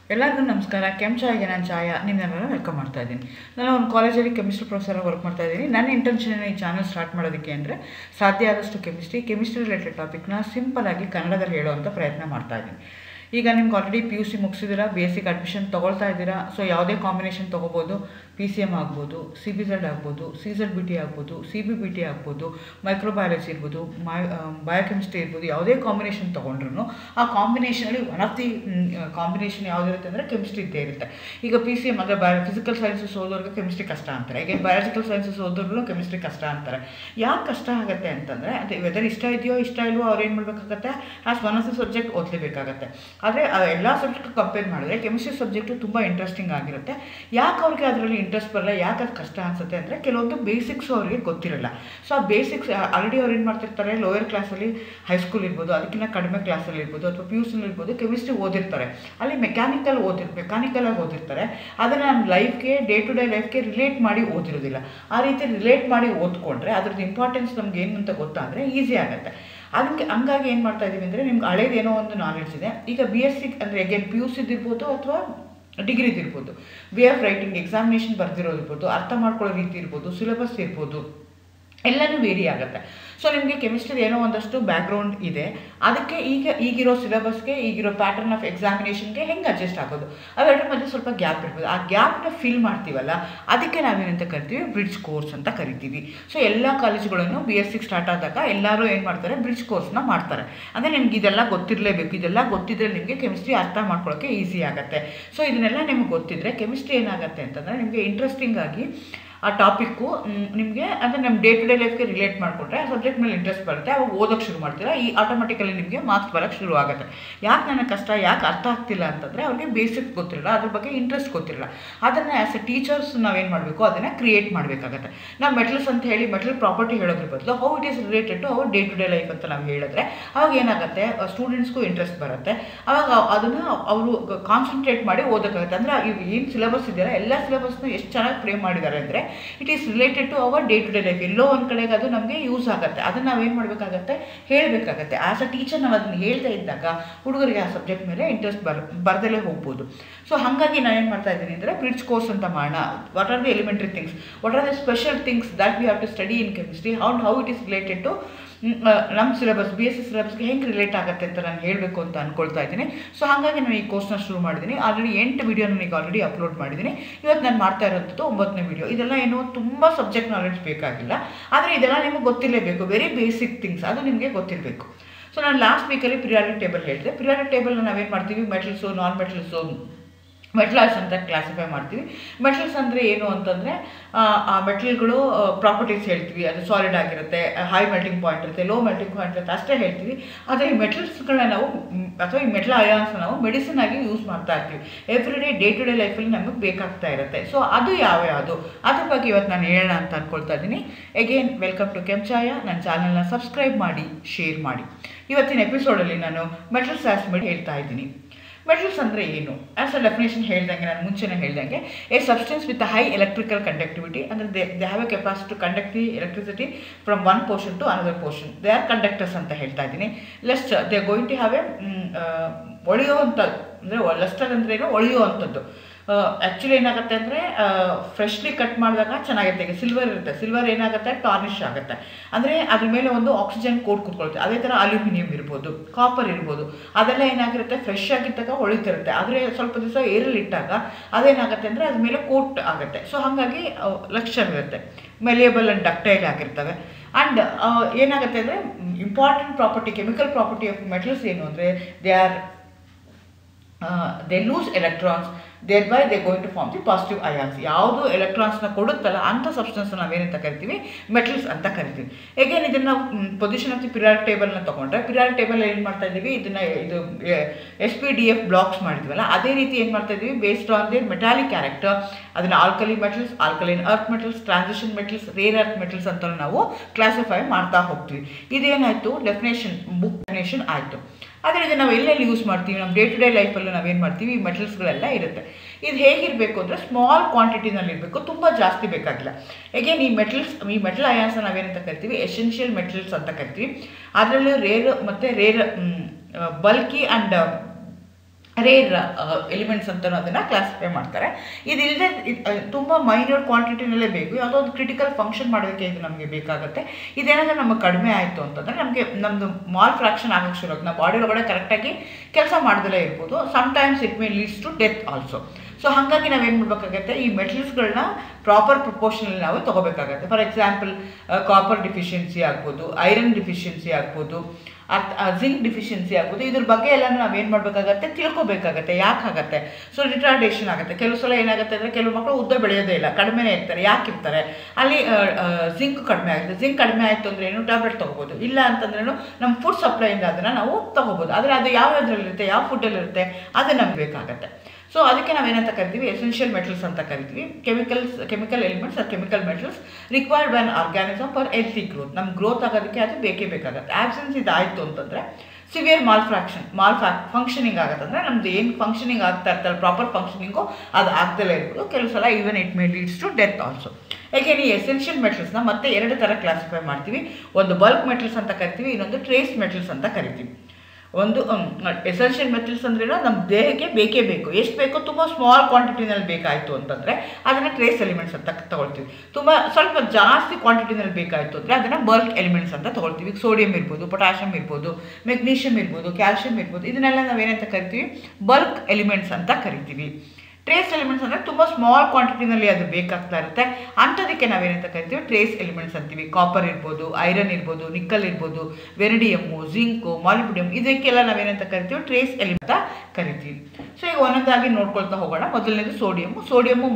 ಎಲ್ಲರಿಗೂ ನಮಸ್ಕಾರ ಕೆಮ್ ಚಾಯ್ಗೆ ನಾನು ಚಾಯ ನಿಮ್ಮನ್ನೆಲ್ಲ ವೆಲ್ಕಮ್ ಮಾಡ್ತಾ ಇದ್ದೀನಿ ನಾನು ಒಂದು ಕಾಲೇಜಲ್ಲಿ ಕೆಮಿಸ್ಟ್ರಿ ಪ್ರೊಫೆಸರ್ ವರ್ಕ್ ಮಾಡ್ತಾ ಇದ್ದೀನಿ ನನ್ನ ಇಂಟೆನ್ಷನ್ ಈ ಚಾನಲ್ ಸ್ಟಾರ್ಟ್ ಮಾಡೋದಕ್ಕೆ ಅಂದರೆ ಸಾಧ್ಯ ಆದಷ್ಟು ಕೆಮಿಸ್ಟ್ರಿ ಕೆಮಿಸ್ಟ್ರಿ ರಿಲೇಟೆಡ್ ಟಾಪಿಕ್ನ ಸಿಂಪಲಾಗಿ ಕನ್ನಡದಲ್ಲಿ ಹೇಳುವಂಥ ಪ್ರಯತ್ನ ಮಾಡ್ತಾ ಇದ್ದೀನಿ ಈಗ ನಿಮ್ಗೆ ಆಲ್ರೆಡಿ ಪಿ ಯು ಸಿ ಮುಗಿಸಿದ್ದೀರಾ ಬೇಸಿಕ್ ಅಡ್ಮಿಷನ್ ತೊಗೊಳ್ತಾ ಇದ್ದೀರಾ ಸೊ ಯಾವುದೇ ಕಾಂಬಿನೇಷನ್ ತೊಗೋಬೋದು ಪಿ ಸಿ ಎಮ್ ಆಗ್ಬೋದು ಸಿ ಬಿ ಝೆಡ್ ಆಗ್ಬೋದು ಸಿ ಝೆಡ್ ಬಿ ಟಿ ಆಗ್ಬೋದು ಸಿ ಬಿ ಬಿ ಟಿ ಆಗ್ಬೋದು ಮೈಕ್ರೋಬಯಾಲಜಿ ಇರ್ಬೋದು ಮೈ ಬಯೋಕೆಮಿಸ್ಟ್ರಿ ಇರ್ಬೋದು ಯಾವುದೇ ಕಾಂಬಿನೇಷನ್ ತೊಗೊಂಡ್ರು ಆ ಕಾಂಬಿನೇಷನಲ್ಲಿ ಒನ್ ಆಫ್ ದಿ ಕಾಂಬಿನೇಷನ್ ಯಾವುದಿರುತ್ತೆ ಅಂದರೆ ಕೆಮಿಸ್ಟ್ರಿ ಇದ್ದೇ ಇರುತ್ತೆ ಈಗ ಪಿ ಸಿ ಎಮ್ ಅಂದರೆ ಬಯೋ ಫಿಸಿಕಲ್ ಸೈನ್ಸಸ್ ಓದೋರಿಗೆ ಕೆಮಿಸ್ಟ್ರಿ ಕಷ್ಟ ಅಂತಾರೆ ಈಗ ಬಯಾಲಜಿಕಲ್ ಸೈನ್ಸಸ್ ಓದೋರ್ಗು ಕೆಮಿಸ್ಟ್ರಿ ಕಷ್ಟ ಅಂತಾರೆ ಯಾಕೆ ಕಷ್ಟ ಆಗುತ್ತೆ ಅಂತಂದರೆ ಅದೇ ವೆದರ್ ಇಷ್ಟ ಇದೆಯೋ ಇಷ್ಟ ಇಲ್ವೋ ಅವ್ರು ಏನು ಮಾಡಬೇಕಾಗತ್ತೆ as one of the subject ಓದಲೇಬೇಕಾಗತ್ತೆ ಆದರೆ ಎಲ್ಲ ಸಬ್ಜೆಕ್ಟ್ ಕಂಪೇರ್ ಮಾಡಿದ್ರೆ ಕೆಮಿಸ್ಟ್ರಿ ಸಬ್ಜೆಕ್ಟು ತುಂಬ ಇಂಟ್ರೆಸ್ಟಿಂಗ್ ಆಗಿರುತ್ತೆ ಯಾಕೆ ಅವ್ರಿಗೆ ಅದರಲ್ಲಿ ಇಂಟ್ರೆಸ್ಟ್ ಬರಲ್ಲ ಯಾಕೆ ಅದು ಕಷ್ಟ ಅನಿಸುತ್ತೆ ಅಂದರೆ ಕೆಲವೊಂದು ಬೇಸಿಕ್ಸು ಅವರಿಗೆ ಗೊತ್ತಿರಲ್ಲ ಸೊ ಆ ಬೇಸಿಕ್ಸ್ ಆಲ್ರೆಡಿ ಅವ್ರು ಏನು ಮಾಡ್ತಿರ್ತಾರೆ ಲೋಯರ್ ಕ್ಲಾಸಲ್ಲಿ ಹೈಸ್ಕೂಲ್ ಇರ್ಬೋದು ಅದಕ್ಕಿಂತ ಕಡಿಮೆ ಕ್ಲಾಸಲ್ಲಿ ಇರ್ಬೋದು ಅಥವಾ ಪಿ ಯು ಸಿಲಿ ಇರ್ಬೋದು ಕೆಮಿಸ್ಟ್ರಿ ಓದಿರ್ತಾರೆ ಅಲ್ಲಿ ಮೆಕ್ಯಾನಿಕಲ್ ಓದಿರ್ ಮೆಕ್ಯಾನಿಕಲಾಗಿ ಓದಿರ್ತಾರೆ ಅದನ್ನು ನಮ್ಮ ಲೈಫ್ಗೆ ಡೇ ಟು ಡೇ ಲೈಫ್ಗೆ ರಿಲೇಟ್ ಮಾಡಿ ಓದಿರೋದಿಲ್ಲ ಆ ರೀತಿ ರಿಲೇಟ್ ಮಾಡಿ ಓದ್ಕೊಂಡ್ರೆ ಅದ್ರದ್ದು ಇಂಪಾರ್ಟೆನ್ಸ್ ನಮ್ಗೆ ಏನು ಅಂತ ಗೊತ್ತಾದರೆ ಈಸಿ ಆಗುತ್ತೆ ಅದಕ್ಕೆ ಹಂಗಾಗಿ ಏನು ಮಾಡ್ತಾ ಇದ್ದೀವಿ ಅಂದರೆ ನಿಮ್ಗೆ ಹಳೇದೇನೋ ಒಂದು ನಾಲೆಡ್ಜ್ ಇದೆ ಈಗ ಬಿ ಎಸ್ ಸಿ ಅಂದರೆ ಅಗೇನ್ ಪಿ ಯು ಸಿದಿರ್ಬೋದು ಅಥವಾ ಡಿಗ್ರಿದಿರ್ಬೋದು ವೇ ಆಫ್ ರೈಟಿಂಗ್ ಎಕ್ಸಾಮಿನೇಷನ್ ಬರ್ದಿರೋದಿರ್ಬೋದು ಅರ್ಥ ಮಾಡ್ಕೊಳ್ಳೋ ರೀತಿ ಇರ್ಬೋದು ಸಿಲೆಬಸ್ ಇರ್ಬೋದು ಎಲ್ಲನೂ ವೇರಿ ಆಗುತ್ತೆ ಸೊ ನಿಮಗೆ ಕೆಮಿಸ್ಟ್ರಿ ಏನೋ ಒಂದಷ್ಟು ಬ್ಯಾಕ್ಗ್ರೌಂಡ್ ಇದೆ ಅದಕ್ಕೆ ಈಗ ಈಗಿರೋ ಸಿಲೆಬಸ್ಗೆ ಈಗಿರೋ ಪ್ಯಾಟರ್ನ್ ಆಫ್ ಎಕ್ಸಾಮಿನೇಷನ್ಗೆ ಹೆಂಗೆ ಅಡ್ಜಸ್ಟ್ ಆಗೋದು ಅವೆರಡರ ಮಧ್ಯೆ ಸ್ವಲ್ಪ ಗ್ಯಾಪ್ ಇರ್ಬೋದು ಆ ಗ್ಯಾಪ್ನ ಫಿಲ್ ಮಾಡ್ತೀವಲ್ಲ ಅದಕ್ಕೆ ನಾವೇನಂತ ಕರಿತೀವಿ ಬ್ರಿಡ್ಜ್ ಕೋರ್ಸ್ ಅಂತ ಕರಿತೀವಿ ಸೊ ಎಲ್ಲ ಕಾಲೇಜುಗಳನ್ನು ಬಿ ಎಸ್ ಸಿಗೆ ಸ್ಟಾರ್ಟ್ ಆದಾಗ ಎಲ್ಲರೂ ಏನು ಮಾಡ್ತಾರೆ ಬ್ರಿಡ್ಜ್ ಕೋರ್ಸ್ನ ಮಾಡ್ತಾರೆ ಅಂದರೆ ನಿಮ್ಗೆ ಇದೆಲ್ಲ ಗೊತ್ತಿರಲೇಬೇಕು ಇದೆಲ್ಲ ಗೊತ್ತಿದ್ರೆ ನಿಮಗೆ ಕೆಮಿಸ್ಟ್ರಿ ಅರ್ಥ ಮಾಡ್ಕೊಳ್ಳೋಕ್ಕೆ ಈಸಿ ಆಗುತ್ತೆ ಸೊ ಇದನ್ನೆಲ್ಲ ನಿಮ್ಗೆ ಗೊತ್ತಿದ್ರೆ ಕೆಮಿಸ್ಟ್ರಿ ಏನಾಗುತ್ತೆ ಅಂತಂದರೆ ನಿಮಗೆ ಇಂಟ್ರೆಸ್ಟಿಂಗ್ ಆಗಿ ಆ ಟಾಪಿಕ್ಕು ನಿಮಗೆ ಅಂದರೆ ನಮ್ಮ ಡೇ ಟು ಡೇ ಲೈಫ್ಗೆ ರಿಲೇಟ್ ಮಾಡಿಕೊಂಡ್ರೆ ಆ ಸಬ್ಜೆಕ್ಟ್ ಮೇಲೆ ಇಂಟ್ರೆಸ್ಟ್ ಬರುತ್ತೆ ಅವಾಗ ಓದೋಕ್ಕೆ ಶುರು ಮಾಡ್ತೀರಾ ಈ ಆಟೋಮೆಟಿಕಲಿ ನಿಮಗೆ ಮಾರ್ಕ್ಸ್ ಬರೋಕ್ಕೆ ಶುರು ಆಗುತ್ತೆ ಯಾಕೆ ನನಗೆ ಕಷ್ಟ ಯಾಕೆ ಅರ್ಥ ಆಗ್ತಿಲ್ಲ ಅಂತಂದರೆ ಅವ್ರಿಗೆ ಬೇಸಿಕ್ ಗೊತ್ತಿರಲ್ಲ ಅದ್ರ ಬಗ್ಗೆ ಇಂಟ್ರೆಸ್ಟ್ ಗೊತ್ತಿರಲ್ಲ ಅದನ್ನು ಆ್ಯಸ್ ಎ ಟೀಚರ್ಸ್ ನಾವೇನು ಮಾಡಬೇಕು ಅದನ್ನು ಕ್ರಿಯೇಟ್ ಮಾಡಬೇಕಾಗತ್ತೆ ನಾವು ಮೆಟಲ್ಸ್ ಅಂತ ಹೇಳಿ ಮೆಟಲ್ ಪ್ರಾಪರ್ಟಿ ಹೇಳೋದ್ರ ಬದಲು how it is related to our day to day life ಅಂತ ನಾವು ಹೇಳಿದ್ರೆ ಅವಾಗ ಏನಾಗುತ್ತೆ ಸ್ಟೂಡೆಂಟ್ಸ್ಗೂ ಇಂಟ್ರೆಸ್ಟ್ ಬರುತ್ತೆ ಅವಾಗ ಅದನ್ನು ಅವರು ಕಾನ್ಸಂಟ್ರೇಟ್ ಮಾಡಿ ಓದೋಕ್ಕಾಗುತ್ತೆ ಅಂದರೆ ಏನು ಸಿಲೆಬಸ್ ಇದೆಯಲ್ಲ ಎಲ್ಲ ಸಿಲೆಬಸ್ನ ಎಷ್ಟು ಚೆನ್ನಾಗಿ ಫ್ರೇಮ್ ಮಾಡಿದ್ದಾರೆ ಅಂದರೆ it is related to our day to day life ಎಲ್ಲೋ ಒಂದು ಕಡೆಗೆ ಅದು ನಮಗೆ ಯೂಸ್ ಆಗುತ್ತೆ ಅದನ್ನು ನಾವೇನು ಮಾಡಬೇಕಾಗತ್ತೆ ಹೇಳಬೇಕಾಗತ್ತೆ ಆ್ಯಸ್ ಅ ಟೀಚರ್ ನಾವು ಅದನ್ನು ಹೇಳ್ತಾ ಇದ್ದಾಗ ಹುಡುಗರಿಗೆ ಆ ಸಬ್ಜೆಕ್ಟ್ ಮೇಲೆ ಇಂಟ್ರೆಸ್ಟ್ ಬರ್ ಬರ್ದಲೇ ಹೋಗ್ಬೋದು ಸೊ ಹಾಗಾಗಿ ನಾನು ಏನು ಮಾಡ್ತಾ ಇದ್ದೀನಿ ಅಂದರೆ ಬ್ರಿಡ್ಜ್ ಕೋರ್ಸ್ ಅಂತ ಮಾಡೋಣ what are the elementary things what are the special things that we have to study in chemistry how how it is related to ನಮ್ಮ ಸಿಲೆಬಸ್ ಬಿ ಎಸ್ ಸಿ ಸಿಲೆಬಸ್ಗೆ ಹೆಂಗೆ ರಿಲೇಟ್ ಆಗುತ್ತೆ ಅಂತ ನಾನು ಹೇಳಬೇಕು ಅಂತ ಅಂದ್ಕೊಳ್ತಾ ಇದ್ದೀನಿ ಸೊ ಹಾಗಾಗಿ ನಾನು ಈ ಕೋರ್ಸ್ನ ಶುರು ಮಾಡಿದ್ದೀನಿ ಆಲ್ರೆಡಿ ಎಂಟು ವೀಡಿಯೋ ನನಗೆ ಆಲ್ರೆಡಿ ಅಪ್ಲೋಡ್ ಮಾಡಿದ್ದೀನಿ ಇವತ್ತು ನಾನು ಮಾಡ್ತಾ ಇರೋಂಥದ್ದು ಒಂಬತ್ತನೇ ವೀಡಿಯೋ ಇದೆಲ್ಲ ಏನು ತುಂಬ ಸಬ್ಜೆಕ್ಟ್ ನಾಲೆಡ್ಜ್ ಬೇಕಾಗಿಲ್ಲ ಆದರೆ ಇದೆಲ್ಲ ನಿಮಗೆ ಗೊತ್ತಿರಲೇಬೇಕು ವೆರಿ ಬೇಸಿಕ್ ಥಿಂಗ್ಸ್ ಅದು ನಿಮಗೆ ಗೊತ್ತಿರಬೇಕು ಸೊ ನಾನು ಲಾಸ್ಟ್ ವೀಕಲ್ಲಿ ಪಿರಿಯಾಡಿಕ್ ಟೇಬಲ್ ಹೇಳಿದೆ ಪಿರಿಯಾಡಿಕ್ ಟೇಬಲ್ನ ನಾವೇನು ಮಾಡ್ತೀವಿ ಮೆಟಲ್ಸು ನಾನ್ ಮೆಟಲ್ಸು ಮೆಟಲ್ಸ್ ಅಂತ ಕ್ಲಾಸಿಫೈ ಮಾಡ್ತೀವಿ ಮೆಟಲ್ಸ್ ಅಂದರೆ ಏನು ಅಂತಂದರೆ ಆ ಮೆಟಲ್ಗಳು ಪ್ರಾಪರ್ಟೀಸ್ ಹೇಳ್ತೀವಿ ಅದು ಸಾಲಿಡ್ ಆಗಿರುತ್ತೆ ಹೈ ಮೆಲ್ಟಿಂಗ್ ಪಾಯಿಂಟ್ ಇರುತ್ತೆ ಲೋ ಮೆಲ್ಟಿಂಗ್ ಪಾಯಿಂಟ್ ಇರುತ್ತೆ ಅಷ್ಟೇ ಹೇಳ್ತೀವಿ ಆದರೆ ಈ ಮೆಟಲ್ಸ್ಗಳನ್ನ ನಾವು ಅಥವಾ ಈ ಮೆಟಲ್ ಅಯಾನ್ಸ್ ನಾವು ಮೆಡಿಸಿನ್ ಆಗಿ ಯೂಸ್ ಮಾಡ್ತಾ ಇರ್ತೀವಿ every day day to day ಲೈಫಲ್ಲಿ ನಮಗೆ ಬೇಕಾಗ್ತಾ ಇರುತ್ತೆ ಸೊ ಅದು ಯಾವ ಯಾವುದು ಅದ್ರ ಬಗ್ಗೆ ಇವತ್ತು ನಾನು ಹೇಳೋಣ ಅಂತ ಅಂದ್ಕೊಳ್ತಾ ಇದ್ದೀನಿ ಎಗೇನ್ ವೆಲ್ಕಮ್ ಟು ಕೆಂಚಾಯ ನನ್ನ ಚಾನಲ್ನ ಸಬ್ಸ್ಕ್ರೈಬ್ ಮಾಡಿ ಶೇರ್ ಮಾಡಿ ಇವತ್ತಿನ ಎಪಿಸೋಡಲ್ಲಿ ನಾನು ಮೆಟಲ್ಸ್ ಆಸ್ಮೆಡ್ ಹೇಳ್ತಾ ಇದ್ದೀನಿ ಮೆಟಲ್ಸ್ ಅಂದರೆ ಏನು ಆ್ಯಸ್ ಅ ಡೆಫಿನೇಷನ್ ಹೇಳ್ದಂಗೆ ನಾನು ಮುಂಚೆನೇ ಹೇಳ್ದಂಗೆ a substance with high electrical conductivity ಅಂದರೆ they they have a capacity to conduct the electricity from one portion to another portion they are conductors ಅಂತ ಹೇಳ್ತಾ ಇದ್ದೀನಿ lest they going to have a ಒಳೆಯುವಂಥದ್ದು ಅಂದರೆ ಲೆಸ್ಟರ್ ಅಂದರೆ ಏನು ಒಳೆಯುವಂಥದ್ದು actually ಏನಾಗುತ್ತೆ ಅಂದರೆ ಫ್ರೆಶ್ಲಿ ಕಟ್ ಮಾಡಿದಾಗ ಚೆನ್ನಾಗಿರುತ್ತೆ ಈಗ ಸಿಲ್ವರ್ ಇರುತ್ತೆ ಸಿಲ್ವರ್ ಏನಾಗುತ್ತೆ ಟಾರ್ನಿಷ್ ಆಗುತ್ತೆ ಅಂದರೆ ಅದ್ರ ಮೇಲೆ ಒಂದು ಆಕ್ಸಿಜನ್ ಕೋಟ್ ಕೂತ್ಕೊಳುತ್ತೆ ಅದೇ ಥರ ಅಲ್ಯೂಮಿನಿಯಂ ಇರ್ಬೋದು ಕಾಪರ್ ಇರ್ಬೋದು ಅದೆಲ್ಲ ಏನಾಗಿರುತ್ತೆ ಫ್ರೆಶ್ ಆಗಿದ್ದಾಗ ಹೊಳಿತಿರುತ್ತೆ ಆದರೆ ಸ್ವಲ್ಪ ದಿವಸ ಏರಲ್ಲಿ ಇಟ್ಟಾಗ ಅದೇನಾಗುತ್ತೆ ಅಂದರೆ ಅದ್ರ ಮೇಲೆ ಕೋಟ್ ಆಗುತ್ತೆ ಸೊ ಹಾಗಾಗಿ ಲಕ್ಷರ್ ಇರುತ್ತೆ ಮೆಲಿಯಬಲ್ ಆ್ಯಂಡ್ ಡಕ್ಟೈಲ್ ಆಗಿರ್ತವೆ ಆ್ಯಂಡ್ ಏನಾಗುತ್ತೆ ಅಂದರೆ important property chemical property of metals ಏನು ಅಂದರೆ they are they lose electrons there by they going to form the positive ions ಯಾವುದು ಎಲೆಕ್ಟ್ರಾನ್ಸ್ನ ಕೊಡುತ್ತಲ್ಲ ಅಂಥ ಸಬ್ಸ್ಟೆನ್ಸ್ ನಾವೇನಂತ ಕರಿತೀವಿ ಮೆಟಲ್ಸ್ ಅಂತ ಕರಿತೀವಿ ಹೇಗೇನು ಇದನ್ನು ಪೊಸಿಷನ್ ಆಫ್ ದಿ ಪಿರಿಯಾಡ್ ಟೇಬಲ್ನ ತೊಗೊಂಡ್ರೆ ಪಿರಿಯಾಡ್ ಟೇಬಲ್ ಏನು ಮಾಡ್ತಾ ಇದ್ದೀವಿ ಇದನ್ನು ಇದು S P D F blocks ಮಾಡಿದ್ವಲ್ಲ ಅದೇ ರೀತಿ ಏನು ಮಾಡ್ತಾ ಇದ್ದೀವಿ based on the metallic character ಅದನ್ನು alkali metals alkaline earth metals transition metals rare earth metals ಅಂತ ನಾವು ಕ್ಲಾಸಿಫೈ ಮಾಡ್ತಾ ಹೋಗ್ತೀವಿ ಇದೇನಾಯಿತು ಡೆಫಿನೇಷನ್ ಬುಕ್ ಡೆಫಿನೇಷನ್ ಆಯಿತು ಆದರೆ ಇದು ನಾವು ಎಲ್ಲೆಲ್ಲಿ ಯೂಸ್ ಮಾಡ್ತೀವಿ ನಮ್ಮ ಡೇ ಟು ಡೇ ಲೈಫಲ್ಲೂ ನಾವೇನು ಮಾಡ್ತೀವಿ ಈ ಮೆಟಲ್ಸ್ಗಳೆಲ್ಲ ಇರುತ್ತೆ ಇದು ಹೇಗಿರಬೇಕು ಅಂದರೆ ಸ್ಮಾಲ್ ಕ್ವಾಂಟಿಟಿನಲ್ಲಿ ಇರಬೇಕು ತುಂಬ ಜಾಸ್ತಿ ಬೇಕಾಗಿಲ್ಲ ಹೇಗೇನು ಈ ಮೆಟಲ್ಸ್ ಈ ಮೆಟಲ್ ಅಯಾನ್ಸ್ನ ನಾವೇನಂತ ಕರಿತೀವಿ ಎಸೆನ್ಷಿಯಲ್ ಮೆಟಲ್ಸ್ ಅಂತ ಕರಿತೀವಿ ಅದರಲ್ಲೂ ರೇರ್ ಮತ್ತು rare bulky and rare elements ಅಂತಲೂ ಅದನ್ನು ಕ್ಲಾಸಿಫೈ ಮಾಡ್ತಾರೆ ಇದಿಲ್ಲದೆ ತುಂಬ ಮೈನ್ಯೂರ್ ಕ್ವಾಂಟಿಟಿನಲ್ಲೇ ಬೇಕು ಯಾವುದೋ ಒಂದು ಕ್ರಿಟಿಕಲ್ ಫಂಕ್ಷನ್ ಮಾಡೋದಕ್ಕೆ ಇದು ನಮಗೆ ಬೇಕಾಗುತ್ತೆ ಇದೇನಾದರೂ ನಮಗೆ ಕಡಿಮೆ ಆಯಿತು ಅಂತಂದರೆ ನಮಗೆ ನಮ್ಮದು ಮಾಲ್ ಫ್ರಾಕ್ಷನ್ ಆಗೋಕ್ಕೆ ಶುರು ಆಗುತ್ತೆ ನಾವು ಬಾಡಿ ಒಳಗಡೆ ಕರೆಕ್ಟಾಗಿ ಕೆಲಸ ಮಾಡ್ದಲೇ ಇರ್ಬೋದು sometimes it may leads to death also so ಹಾಗಾಗಿ ನಾವೇನು ಮಾಡಬೇಕಾಗತ್ತೆ ಈ ಮೆಟಲ್ಸ್ಗಳನ್ನ ಪ್ರಾಪರ್ ಪ್ರಪೋರ್ಷನಲ್ಲಿ ನಾವು ತೊಗೋಬೇಕಾಗತ್ತೆ ಫಾರ್ ಎಕ್ಸಾಂಪಲ್ ಕಾಪರ್ ಡಿಫಿಷಿಯನ್ಸಿ ಆಗ್ಬೋದು ಐರನ್ ಡಿಫಿಷಿಯನ್ಸಿ ಆಗ್ಬೋದು ಜಿಂಕ್ ಡಿಫಿಷಿಯನ್ಸಿ ಆಗ್ಬೋದು ಇದ್ರ ಬಗ್ಗೆ ಎಲ್ಲ ನಾವೇನು ಮಾಡಬೇಕಾಗತ್ತೆ ತಿಳ್ಕೊಬೇಕಾಗತ್ತೆ ಯಾಕಾಗತ್ತೆ ಸೊ ರಿಟಾರ್ಡೇಷನ್ ಆಗುತ್ತೆ ಕೆಲವು ಸಲ ಏನಾಗುತ್ತೆ ಅಂದರೆ ಕೆಲವು ಮಕ್ಕಳು ಉದ್ದ ಬೆಳೆಯೋದೇ ಇಲ್ಲ ಕಡಿಮೆನೇ ಇರ್ತಾರೆ ಯಾಕೆ ಇರ್ತಾರೆ ಅಲ್ಲಿ ಜಿಂಕ್ ಕಡಿಮೆ ಆಗುತ್ತೆ ಜಿಂಕ್ ಕಡಿಮೆ ಆಯಿತು ಅಂದ್ರೆ ಏನು ಟ್ಯಾಬ್ಲೆಟ್ ತೊಗೋಬೋದು ಇಲ್ಲ ಅಂತಂದ್ರೇನು ನಮ್ಮ ಫುಡ್ ಸಪ್ಲೈಯಿಂದ ಅದನ್ನು ನಾವು ತೊಗೋಬೋದು ಆದರೆ ಅದು ಯಾವ ಇರುತ್ತೆ ಯಾವ ಫುಡ್ಡಲ್ಲಿರುತ್ತೆ ಅದು ನಮ್ಗೆ ಬೇಕಾಗತ್ತೆ ಸೊ ಅದಕ್ಕೆ ನಾವೇನಂತ ಕರಿತೀವಿ ಎಸೆನ್ಷಿಯಲ್ ಮೆಟಲ್ಸ್ ಅಂತ ಕರಿತೀವಿ chemicals chemical elements are chemical metals required by an organism for healthy growth ನಮ್ಮ ಗ್ರೋತ್ ಆಗೋದಕ್ಕೆ ಅದು ಬೇಕೇ ಬೇಕಾಗುತ್ತೆ ಆಬ್ಸೆನ್ಸ್ ಇದಾಯಿತು ಅಂತಂದರೆ severe malfunction malfunctioning ಆಗುತ್ತೆ ಅಂದರೆ ನಮ್ದು ಏನು ಫಂಕ್ಷನಿಂಗ್ ಆಗ್ತಾ ಇರ್ತಾರೆ ಪ್ರಾಪರ್ ಫಂಕ್ಷನಿಂಗು ಅದು ಆಗ್ದಲೇ ಇರ್ಬೋದು ಕೆಲವು ಸಲ even it may leads to death also ಯಾಕೆಂದ್ರೆ ಈ ಎಸೆನ್ಷಿಯಲ್ ಮೆಟಲ್ಸ್ನ ಮತ್ತೆ ಎರಡು ಥರ ಕ್ಲಾಸಿಫೈ ಮಾಡ್ತೀವಿ ಒಂದು ಬಲ್ಕ್ ಮೆಟಲ್ಸ್ ಅಂತ ಕರಿತೀವಿ ಇನ್ನೊಂದು ಟ್ರೇಸ್ ಮೆಟಲ್ಸ್ ಅಂತ ಕರಿತೀವಿ ಒಂದು ಎಸೆನ್ಷಿಯಲ್ ಮೆಟಲ್ಸ್ ಅಂದ್ರೇನು ನಮ್ಮ ದೇಹಕ್ಕೆ ಬೇಕೇ ಬೇಕು ಎಷ್ಟು ಬೇಕೋ ತುಂಬ ಸ್ಮಾಲ್ ಕ್ವಾಂಟಿಟಿನಲ್ಲಿ ಬೇಕಾಯಿತು ಅಂತಂದರೆ ಅದನ್ನು ಟ್ರೇಸ್ ಎಲಿಮೆಂಟ್ಸ್ ಅಂತ ತಗೊಳ್ತೀವಿ ತುಂಬ ಸ್ವಲ್ಪ ಜಾಸ್ತಿ ಕ್ವಾಂಟಿಟಿನಲ್ಲಿ ಬೇಕಾಯಿತು ಅಂದರೆ ಅದನ್ನು ಬಲ್ಕ್ ಎಲಿಮೆಂಟ್ಸ್ ಅಂತ ತಗೊಳ್ತೀವಿ ಸೋಡಿಯಂ ಇರ್ಬೋದು ಪೊಟ್ಯಾಷಿಯಮ್ ಇರ್ಬೋದು ಮೆಗ್ನೀಷಿಯಮ್ ಇರ್ಬೋದು ಕ್ಯಾಲ್ಶಿಯಂ ಇರ್ಬೋದು ಇದನ್ನೆಲ್ಲ ನಾವೇನಂತ ಕರಿತೀವಿ ಬಲ್ಕ್ ಎಲಿಮೆಂಟ್ಸ್ ಅಂತ ಕರಿತೀವಿ ಟ್ರೇಸ್ ಎಲಿಮೆಂಟ್ಸ್ ಅಂದರೆ ತುಂಬ ಸ್ಮಾಲ್ ಕ್ವಾಂಟಿಟಿನಲ್ಲಿ ಅದು ಬೇಕಾಗ್ತಾ ಇರುತ್ತೆ ಅಂಥದಕ್ಕೆ ನಾವೇನಂತ ಕರಿತೀವಿ ಟ್ರೇಸ್ ಎಲಿಮೆಂಟ್ಸ್ ಅಂತೀವಿ ಕಾಪರ್ ಇರ್ಬೋದು ಐರನ್ ಇರ್ಬೋದು ನಿಕ್ಕಲ್ ಇರ್ಬೋದು ವೆರಡಿಯಮ್ಮು ಜಿಂಕು ಮಾಲಿಬಿಡಿಯಮ್ ಇದಕ್ಕೆಲ್ಲ ನಾವೇನಂತ ಕರಿತೀವಿ ಟ್ರೇಸ್ ಎಲಿಮೆಂಟ್ ಅಂತ ಕರಿತೀವಿ ಸೊ ಈಗ ಒಂದೊಂದಾಗಿ ನೋಡ್ಕೊಳ್ತಾ ಹೋಗೋಣ ಮೊದಲನೇದು sodium sodium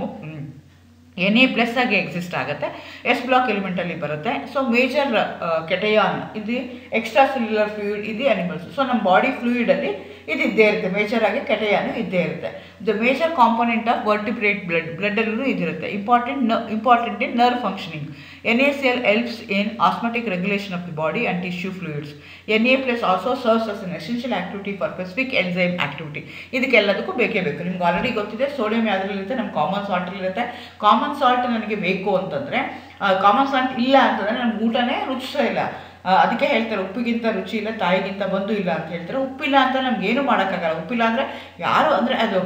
N A plus ಆಗಿ ಎಕ್ಸಿಸ್ಟ್ ಆಗುತ್ತೆ ಎಸ್ ಬ್ಲಾಕ್ ಎಲಿಮೆಂಟಲ್ಲಿ ಬರುತ್ತೆ ಸೊ ಮೇಜರ್ ಕೆಟಯಾನ್ ಇದು ಎಕ್ಸ್ಟ್ರಾ ಸೆಲ್ಯುಲರ್ ಫ್ಲೂಯಿಡ್ ಇದು ಅನಿಮಲ್ಸ್ ಸೊ ನಮ್ಮ ಬಾಡಿ ಫ್ಲೂಯಿಡಲ್ಲಿ ಇದು ಇದ್ದೇ ಇರುತ್ತೆ ಮೇಜರ್ ಆಗಿ ಕೆಟಯಾನು ಇದ್ದೇ ಇರುತ್ತೆ the major component of vertebrate blood ಬ್ಲಡ್ಡಲ್ಲೂ ಇದಿರುತ್ತೆ ಇಂಪಾರ್ಟೆಂಟ್ ನ important in nerve functioning N A C L helps in osmotic regulation of the body and tissue fluids N A plus also serves us an essential activity for specific enzyme activity ಇದಕ್ಕೆಲ್ಲದಕ್ಕೂ ಬೇಕೇ ಬೇಕು ನಿಮ್ಗೆ already ಗೊತ್ತಿದೆ sodium ಯಾವುದ್ರಲ್ಲಿರುತ್ತೆ ನಮ್ಮ common ಸಾಲ್ಟಲ್ಲಿರುತ್ತೆ common salt ನನಗೆ ಬೇಕು ಅಂತಂದರೆ common salt ಇಲ್ಲ ಅಂತಂದರೆ ನಮ್ಗೆ ಊಟನೇ ರುಚಿಸೋ ಇಲ್ಲ ಅದಕ್ಕೆ ಹೇಳ್ತಾರೆ ಉಪ್ಪಿಗಿಂತ ರುಚಿ ಇಲ್ಲ ತಾಯಿಗಿಂತ ಬಂದು ಇಲ್ಲ ಅಂತ ಹೇಳ್ತಾರೆ ಉಪ್ಪಿಲ್ಲ ಅಂತ ನಮ್ಗೆ ಏನು ಮಾಡೋಕ್ಕಾಗಲ್ಲ ಉಪ್ಪಿಲ್ಲ ಅಂದರೆ ಯಾರು ಅಂದರೆ ಅದು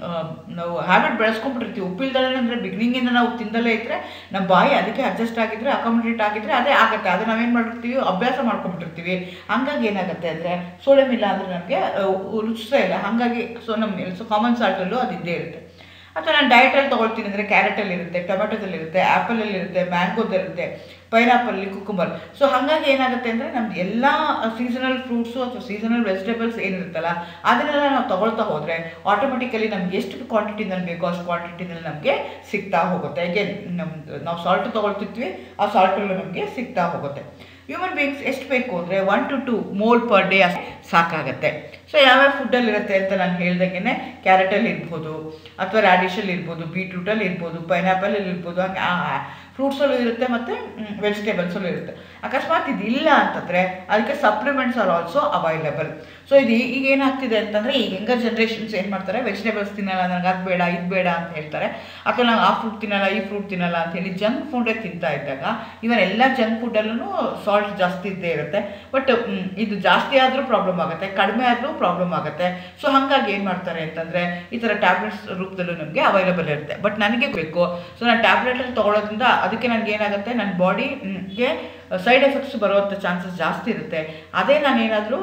ನಾವು ಹ್ಯಾಬಿಟ್ ಬೆಳೆಸ್ಕೊಂಡ್ಬಿಟ್ಟಿರ್ತೀವಿ ಉಪ್ಪಿಲ್ದಲ್ಲೇ ಅಂದರೆ ಬಿಗಿನಿಂಗಿಂದ ನಾವು ತಿಂದಲೇ ಇದ್ದರೆ ನಮ್ಮ ಬಾಯಿ ಅದಕ್ಕೆ ಅಡ್ಜಸ್ಟ್ ಆಗಿದ್ರೆ ಅಕಾಮಿಡೇಟ್ ಆಗಿದ್ರೆ ಅದೇ ಆಗುತ್ತೆ ಅದು ನಾವೇನು ಮಾಡಿರ್ತೀವಿ ಅಭ್ಯಾಸ ಮಾಡ್ಕೊಂಡ್ಬಿಟ್ಟಿರ್ತೀವಿ ಹಂಗಾಗಿ ಏನಾಗುತ್ತೆ ಅಂದರೆ ಸೋಡಿಯಂ ಇಲ್ಲ ಅಂದರೆ ನಮಗೆ ರುಚಿಸೇ ಇಲ್ಲ ಹಾಗಾಗಿ ಸೊ ನಮ್ಮ ಸೊ ಕಾಮನ್ ಸಾಲ್ಟಲ್ಲೂ ಅದು ಇದ್ದೇ ಇರುತ್ತೆ ಅಥವಾ ನಾನು ಡಯಟಲ್ಲಿ ತೊಗೊಳ್ತೀನಿ ಅಂದರೆ ಕ್ಯಾರೆಟಲ್ಲಿ ಇರುತ್ತೆ ಟೊಮೆಟೊದಲ್ಲಿ ಇರುತ್ತೆ ಆ್ಯಪಲಲ್ಲಿ ಇರುತ್ತೆ ಮ್ಯಾಂಗೋದಲ್ಲಿರುತ್ತೆ ಪೈನಾಪಲ್ಲಿ ಕುಕುಂಬರ್ ಸೊ ಹಾಗಾಗಿ ಏನಾಗುತ್ತೆ ಅಂದರೆ ನಮ್ದು ಎಲ್ಲ ಸೀಸನಲ್ ಫ್ರೂಟ್ಸು ಅಥವಾ ಸೀಸನಲ್ ವೆಜಿಟೇಬಲ್ಸ್ ಏನಿರುತ್ತಲ್ಲ ಅದನ್ನೆಲ್ಲ ನಾವು ತೊಗೊಳ್ತಾ ಹೋದರೆ ಆಟೋಮೆಟಿಕಲಿ ನಮ್ಗೆ ಎಷ್ಟು ಕ್ವಾಂಟಿಟಿನಲ್ಲಿ ಬೇಕೋ ಅಷ್ಟು ಕ್ವಾಂಟಿಟಿನಲ್ಲಿ ನಮಗೆ ಸಿಗ್ತಾ ಹೋಗುತ್ತೆ ಹೇಗೆ ನಮ್ದು ನಾವು ಸಾಲ್ಟ್ ತೊಗೊಳ್ತಿರ್ತೀವಿ ಆ ಸಾಲ್ಟಲ್ಲೂ ನಮಗೆ ಸಿಗ್ತಾ ಹೋಗುತ್ತೆ ಹ್ಯೂಮನ್ ಬೀಯಿಂಗ್ಸ್ ಎಷ್ಟು ಬೇಕು ಅಂದರೆ one to two mole per day ಸಾಕಾಗತ್ತೆ ಸೊ ಯಾವ್ಯಾವ ಫುಡ್ಡಲ್ಲಿ ಇರುತ್ತೆ ಅಂತ ನಾನು ಹೇಳ್ದಂಗೆ ಕ್ಯಾರೆಟಲ್ಲಿ ಇರ್ಬೋದು ಅಥವಾ ರ್ಯಾಡಿಷಲ್ಲಿ ಇರ್ಬೋದು ಬೀಟ್ರೂಟಲ್ಲಿ ಇರ್ಬೋದು ಪೈನಾಪಲಲ್ಲಿ ಇರ್ಬೋದು ಹಾಗೆ ಫ್ರೂಟ್ಸಲ್ಲೂ ಇರುತ್ತೆ ಮತ್ತು ವೆಜಿಟೇಬಲ್ಸಲ್ಲೂ ಇರುತ್ತೆ ಅಕಸ್ಮಾತ್ ಇದು ಇಲ್ಲ ಅಂತಂದರೆ ಅದಕ್ಕೆ supplements are also available so ಇದು ಈಗ ಏನಾಗ್ತಿದೆ ಅಂತಂದರೆ ಈಗ ಯಂಗರ್ ಜನ್ರೇಷನ್ಸ್ ಏನು ಮಾಡ್ತಾರೆ ವೆಜಿಟೇಬಲ್ಸ್ ತಿನ್ನಲ್ಲ ನನಗೆ ಅದು ಬೇಡ ಇದು ಬೇಡ ಅಂತ ಹೇಳ್ತಾರೆ ಅಥವಾ ನಂಗೆ ಆ ಫ್ರೂಟ್ ತಿನ್ನಲ್ಲ ಈ ಫ್ರೂಟ್ ತಿನ್ನಲ್ಲ ಅಂತ ಹೇಳಿ ಜಂಕ್ ಫುಡ್ಡೇ ತಿಂತಾ ಇದ್ದಾಗ ಇವನ್ ಎಲ್ಲ ಜಂಕ್ ಫುಡ್ಡಲ್ಲೂ ಸಾಲ್ಟ್ ಜಾಸ್ತಿ ಇದ್ದೇ ಇರುತ್ತೆ ಬಟ್ ಇದು ಜಾಸ್ತಿ ಆದರೂ ಪ್ರಾಬ್ಲಮ್ ಆಗುತ್ತೆ ಕಡಿಮೆ ಆದರೂ ಪ್ರಾಬ್ಲಮ್ ಆಗುತ್ತೆ ಸೊ ಹಾಗಾಗಿ ಏನು ಮಾಡ್ತಾರೆ ಅಂತಂದರೆ ಈ ಥರ ಟ್ಯಾಬ್ಲೆಟ್ಸ್ ರೂಪದಲ್ಲೂ ನಮಗೆ ಅವೈಲಬಲ್ ಇರುತ್ತೆ ಬಟ್ ನನಗೆ ಬೇಕು ಸೊ ನಾನು ಟ್ಯಾಬ್ಲೆಟಲ್ಲಿ ತೊಗೊಳೋದ್ರಿಂದ ಅದಕ್ಕೆ ನನಗೆ ಏನಾಗುತ್ತೆ ನನ್ನ ಬಾಡಿಗೆ ಸೈಡ್ ಎಫೆಕ್ಟ್ಸ್ ಬರುವಂಥ ಚಾನ್ಸಸ್ ಜಾಸ್ತಿ ಇರುತ್ತೆ ಅದೇ ನಾನೇನಾದರೂ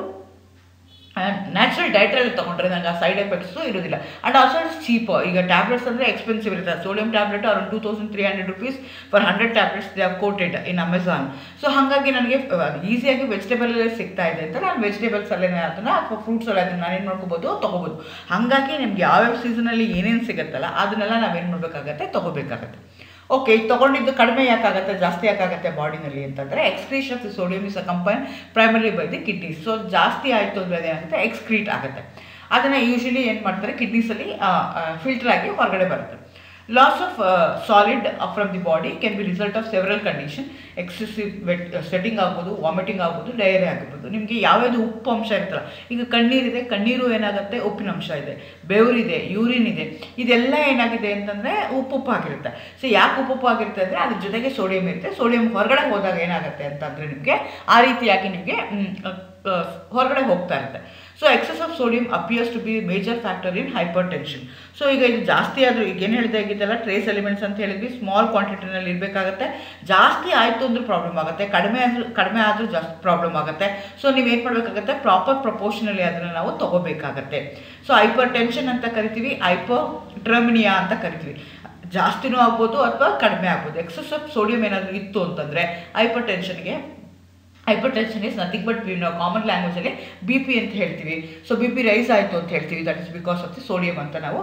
ನ್ಯಾಚುರಲ್ ಡೈಟಲ್ಲಿ ತೊಗೊಂಡ್ರೆ ನನಗೆ ಆ ಸೈಡ್ ಎಫೆಕ್ಟ್ಸು ಇರೋದಿಲ್ಲ ಆ್ಯಂಡ್ ಆಲ್ಸೋ ಇಟ್ಸ್ ಚೀಪ್ ಈಗ ಟ್ಯಾಬ್ಲೆಟ್ಸ್ ಅಂದರೆ ಎಕ್ಸ್ಪೆನ್ಸಿವ್ ಇರುತ್ತೆ sodium tablet around two thousand three hundred rupees for hundred tablets they are coated in Amazon so ಹಾಗಾಗಿ ನನಗೆ ಈಸಿಯಾಗಿ ವೆಜಿಟೇಬಲಲ್ಲೇ ಸಿಗ್ತಾ ಇದೆ ಅಂತ ನಾನು ವೆಜಿಟೇಬಲ್ಸಲ್ಲೇ ಅದನ್ನು ಅಥವಾ ಫ್ರೂಟ್ಸಲ್ಲಿ ಅದನ್ನು ನಾನೇನು ಮಾಡ್ಕೋಬೋದು ತೊಗೋಬೋದು ಹಾಗಾಗಿ ನಿಮ್ಗೆ ಯಾವ್ಯಾವ ಸೀಸನಲ್ಲಿ ಏನೇನು ಸಿಗುತ್ತಲ್ಲ ಅದನ್ನೆಲ್ಲ ನಾವೇನು ಮಾಡಬೇಕಾಗತ್ತೆ ತೊಗೋಬೇಕಾಗತ್ತೆ ಓಕೆ ಇದು ತೊಗೊಂಡಿದ್ದು ಕಡಿಮೆ ಯಾಕಾಗುತ್ತೆ ಜಾಸ್ತಿ ಯಾಕಾಗುತ್ತೆ ಬಾಡಿನಲ್ಲಿ ಅಂತಂದರೆ excretion of sodium is a combine primary by the kidneys so ಜಾಸ್ತಿ ಆಯಿತು ಅಂದರೆ ಅದೇನಾಗುತ್ತೆ ಎಕ್ಸ್ಕ್ರೀಟ್ ಆಗುತ್ತೆ ಅದನ್ನು ಯೂಶಲಿ ಏನು ಮಾಡ್ತಾರೆ ಕಿಡ್ನೀಸಲ್ಲಿ ಫಿಲ್ಟರ್ ಆಗಿ ಹೊರಗಡೆ ಬರುತ್ತೆ loss of solid from the body can be result of several condition excessive wet sweating ಆಗ್ಬೋದು ವಾಮಿಟಿಂಗ್ ಆಗ್ಬೋದು ಡಯರಿ ಆಗ್ಬೋದು ನಿಮಗೆ ಯಾವ್ಯಾವುದು ಉಪ್ಪು ಅಂಶ ಇರುತ್ತಲ್ಲ ಈಗ ಕಣ್ಣೀರಿದೆ ಕಣ್ಣೀರು ಏನಾಗುತ್ತೆ ಉಪ್ಪಿನ ಅಂಶ ಇದೆ ಬೆವರಿದೆ ಯೂರಿನ್ ಇದೆ ಇದೆಲ್ಲ ಏನಾಗಿದೆ ಅಂತಂದರೆ ಉಪ್ಪುಪ್ಪು ಆಗಿರುತ್ತೆ ಸೊ ಯಾಕೆ ಉಪ್ಪುಪ್ಪು ಆಗಿರುತ್ತೆ ಅಂದರೆ ಅದ್ರ ಜೊತೆಗೆ ಸೋಡಿಯಂ ಇರುತ್ತೆ ಸೋಡಿಯಂ ಹೊರಗಡೆ ಹೋದಾಗ ಏನಾಗುತ್ತೆ ಅಂತಂದರೆ ನಿಮಗೆ ಆ ರೀತಿಯಾಗಿ ನಿಮಗೆ ಹೊರಗಡೆ ಹೋಗ್ತಾ ಇರುತ್ತೆ so excess of sodium appears to be major factor in hypertension so ಈಗ ಇದು ಜಾಸ್ತಿ ಆದರೂ ಈಗ ಏನು ಹೇಳಿದೆ ಆಗಿದ್ದೆಲ್ಲ ಟ್ರೇಸ್ ಎಲಿಮೆಂಟ್ಸ್ ಅಂತ ಹೇಳಿದ್ವಿ ಸ್ಮಾಲ್ ಕ್ವಾಂಟಿಟಿನಲ್ಲಿ ಇರಬೇಕಾಗತ್ತೆ ಜಾಸ್ತಿ ಆಯಿತು ಅಂದ್ರೆ ಪ್ರಾಬ್ಲಮ್ ಆಗುತ್ತೆ ಕಡಿಮೆ ಆದರೂ ಕಡಿಮೆ ಆದರೂ ಜಾಸ್ತಿ ಪ್ರಾಬ್ಲಮ್ ಆಗುತ್ತೆ ಸೊ ನೀವೇನು ಮಾಡಬೇಕಾಗತ್ತೆ ಪ್ರಾಪರ್ ಪ್ರಪೋರ್ಷನಲ್ಲಿ ಅದನ್ನು ನಾವು ತಗೋಬೇಕಾಗತ್ತೆ ಸೊ ಹೈಪರ್ ಟೆನ್ಷನ್ ಅಂತ ಕರಿತೀವಿ ಹೈಪರ್ ಟ್ರಮಿನಿಯಾ ಅಂತ ಕರಿತೀವಿ ಜಾಸ್ತಿನೂ ಆಗ್ಬೋದು ಅಥವಾ ಕಡಿಮೆ ಆಗ್ಬೋದು ಎಕ್ಸಸ್ ಆಫ್ ಸೋಡಿಯಂ ಏನಾದರೂ ಇತ್ತು ಅಂತಂದರೆ ಹೈಪರ್ ಟೆನ್ಷನ್ಗೆ hypertension is nothing but ನಾವು ಕಾಮನ್ ಲ್ಯಾಂಗ್ವೇಜಲ್ಲಿ ಬಿ ಪಿ ಅಂತ ಹೇಳ್ತೀವಿ ಸೊ ಬಿ ಪಿ ರೈಸ್ ಆಯಿತು ಅಂತ ಹೇಳ್ತೀವಿ that is because of the sodium ಅಂತ ನಾವು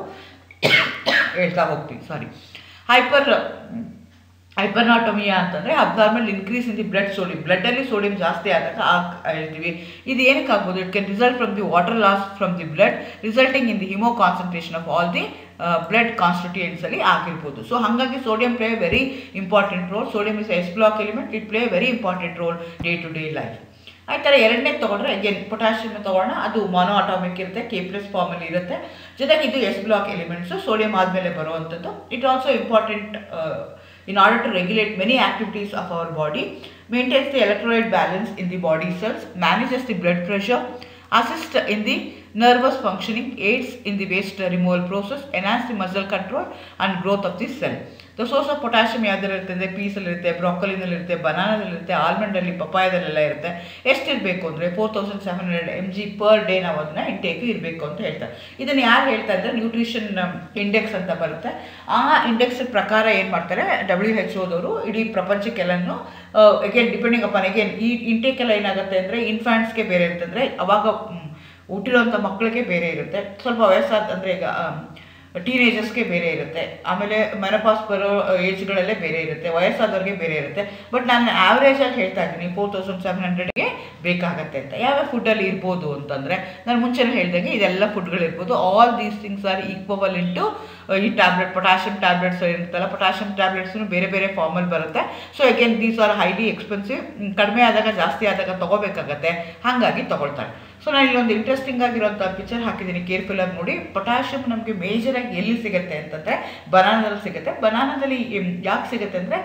ಹೇಳ್ತಾ ಹೋಗ್ತೀವಿ ಸಾರಿ ಹೈಪರ್ ಹೈಪರ್ನಾಟಮಿಯಾ ಅಂತಂದರೆ abnormal increase in the blood sodium ಬ್ಲಡ್ಡಲ್ಲಿ ಸೋಡಿಯಂ ಜಾಸ್ತಿ ಆದಾಗ ಆ ಹೇಳ್ತೀವಿ ಇದು ಏನಕ್ಕೆ ಆಗ್ಬೋದು it can result from the water loss from the blood resulting in the haemoconcentration of all the blood ಕಾನ್ಸ್ಟಿಟ್ಯೂಯೆಂಟ್ಸಲ್ಲಿ ಆಗಿರ್ಬೋದು ಸೊ ಹಾಗಾಗಿ sodium play very important role sodium is S block element it play very important role day to day life ಆ ಥರ ಎರಡನೇ ತೊಗೊಂಡ್ರೆ again potassium ತೊಗೊಳ್ಳೋಣ ಅದು monoatomic ಇರುತ್ತೆ ಕೆ ಪ್ಲಸ್ ಫಾರ್ಮಲ್ಲಿ ಇರುತ್ತೆ ಜೊತೆಗೆ ಇದು ಎಸ್ ಬ್ಲಾಕ್ ಎಲಿಮೆಂಟ್ಸು ಸೋಡಿಯಂ ಆದಮೇಲೆ ಬರುವಂಥದ್ದು it also important in order to regulate many activities of our body, maintains the electrolyte balance in the body cells, manages the blood pressure, assists in the nervous functioning, aids in the waste removal process, enhance the muscle control and growth of the cell. The source of potassium ಯಾವ್ದ್ರಲ್ಲಿ ಇರ್ತದೆ ಪೀಸಲ್ಲಿ ಇರುತ್ತೆ ಬ್ರಾಕೊಲಿನಲ್ಲಿ ಇರುತ್ತೆ ಬನಾನದಲ್ಲಿ ಇರುತ್ತೆ ಆಲ್ಮಂಡಲ್ಲಿ ಪಪಾಯದಲ್ಲೆಲ್ಲ ಇರುತ್ತೆ ಎಷ್ಟು ಇರಬೇಕು ಅಂದರೆ four thousand seven hundred M G per day ನಾವು ಅದನ್ನ ಇಂಟೇಕ್ ಇರಬೇಕು ಅಂತ ಹೇಳ್ತಾರೆ ಇದನ್ನು ಯಾರು ಹೇಳ್ತಾ ಇದ್ದಾರೆ ನ್ಯೂಟ್ರಿಷನ್ ಇಂಡೆಕ್ಸ್ ಅಂತ ಬರುತ್ತೆ ಆ ಇಂಡೆಕ್ಸ್ ಪ್ರಕಾರ ಏನು ಮಾಡ್ತಾರೆ ಡಬ್ಲ್ಯೂ ಎಚ್ ಓದವರು ಇಡೀ ಪ್ರಪಂಚಕ್ಕೆಲ್ಲನೂ ಅಗೇನ್ ಡಿಪೆಂಡಿಂಗ್ ಅಪಾನ್ ಅಗೇನ್ ಈ ಇಂಟೇಕ್ ಎಲ್ಲ ಏನಾಗುತ್ತೆ ಅಂದರೆ ಇನ್ಫ್ಯಾಂಟ್ಸ್ಗೆ ಬೇರೆ ಇರುತ್ತೆ ಅಂದರೆ ಅವಾಗ ಹುಟ್ಟಿರೋಂಥ ಮಕ್ಕಳಿಗೆ ಬೇರೆ ಇರುತ್ತೆ ಸ್ವಲ್ಪ ವಯಸ್ಸಾದ ಅಂದರೆ ಈಗ ಟೀನೇಜರ್ಸ್ಗೆ ಬೇರೆ ಇರುತ್ತೆ ಆಮೇಲೆ ಮೆನಪಾಸ್ ಬರೋ ಏಜ್ಗಳಲ್ಲೇ ಬೇರೆ ಇರುತ್ತೆ ವಯಸ್ಸಾದವ್ರಿಗೆ ಬೇರೆ ಇರುತ್ತೆ ಬಟ್ ನಾನು ಆವ್ರೇಜಾಗಿ ಹೇಳ್ತಾ ಇದ್ದೀನಿ ಫೋರ್ ತೌಸಂಡ್ ಸೆವೆನ್ ಹಂಡ್ರೆಡ್ಗೆ ಬೇಕಾಗತ್ತೆ ಅಂತ ಯಾವ್ಯಾವ ಫುಡ್ಡಲ್ಲಿ ಇರ್ಬೋದು ಅಂತಂದರೆ ನಾನು ಮುಂಚೆನೇ ಹೇಳ್ದಂಗೆ ಇದೆಲ್ಲ ಫುಡ್ಗಳಿರ್ಬೋದು all these things are equal into ಈ ಟ್ಯಾಬ್ಲೆಟ್ ಪೊಟ್ಯಾಷಿಯಮ್ ಟ್ಯಾಬ್ಲೆಟ್ಸ್ ಇರುತ್ತಲ್ಲ ಪೊಟ್ಯಾಷಿಯಮ್ ಟ್ಯಾಬ್ಲೆಟ್ಸ್ನು ಬೇರೆ ಬೇರೆ ಫಾರ್ಮಲ್ಲಿ ಬರುತ್ತೆ so again these are highly expensive ಕಡಿಮೆ ಆದಾಗ ಜಾಸ್ತಿ ಆದಾಗ ತೊಗೋಬೇಕಾಗತ್ತೆ ಹಾಗಾಗಿ ತೊಗೊಳ್ತಾರೆ ಸೊ ನಾನು ಇಲ್ಲೊಂದು ಇಂಟ್ರೆಸ್ಟಿಂಗ್ ಆಗಿರೋಂಥ ಪಿಕ್ಚರ್ ಹಾಕಿದ್ದೀನಿ ಕೇರ್ಫುಲ್ ಆಗಿ ನೋಡಿ ಪೊಟ್ಯಾಷಿಯಮ್ ನಮಗೆ ಮೇಜರಾಗಿ ಎಲ್ಲಿ ಸಿಗುತ್ತೆ ಅಂತಂದರೆ ಬನಾನದಲ್ಲಿ ಸಿಗುತ್ತೆ ಬನಾನದಲ್ಲಿ ಯಾಕೆ ಸಿಗುತ್ತೆ ಅಂದರೆ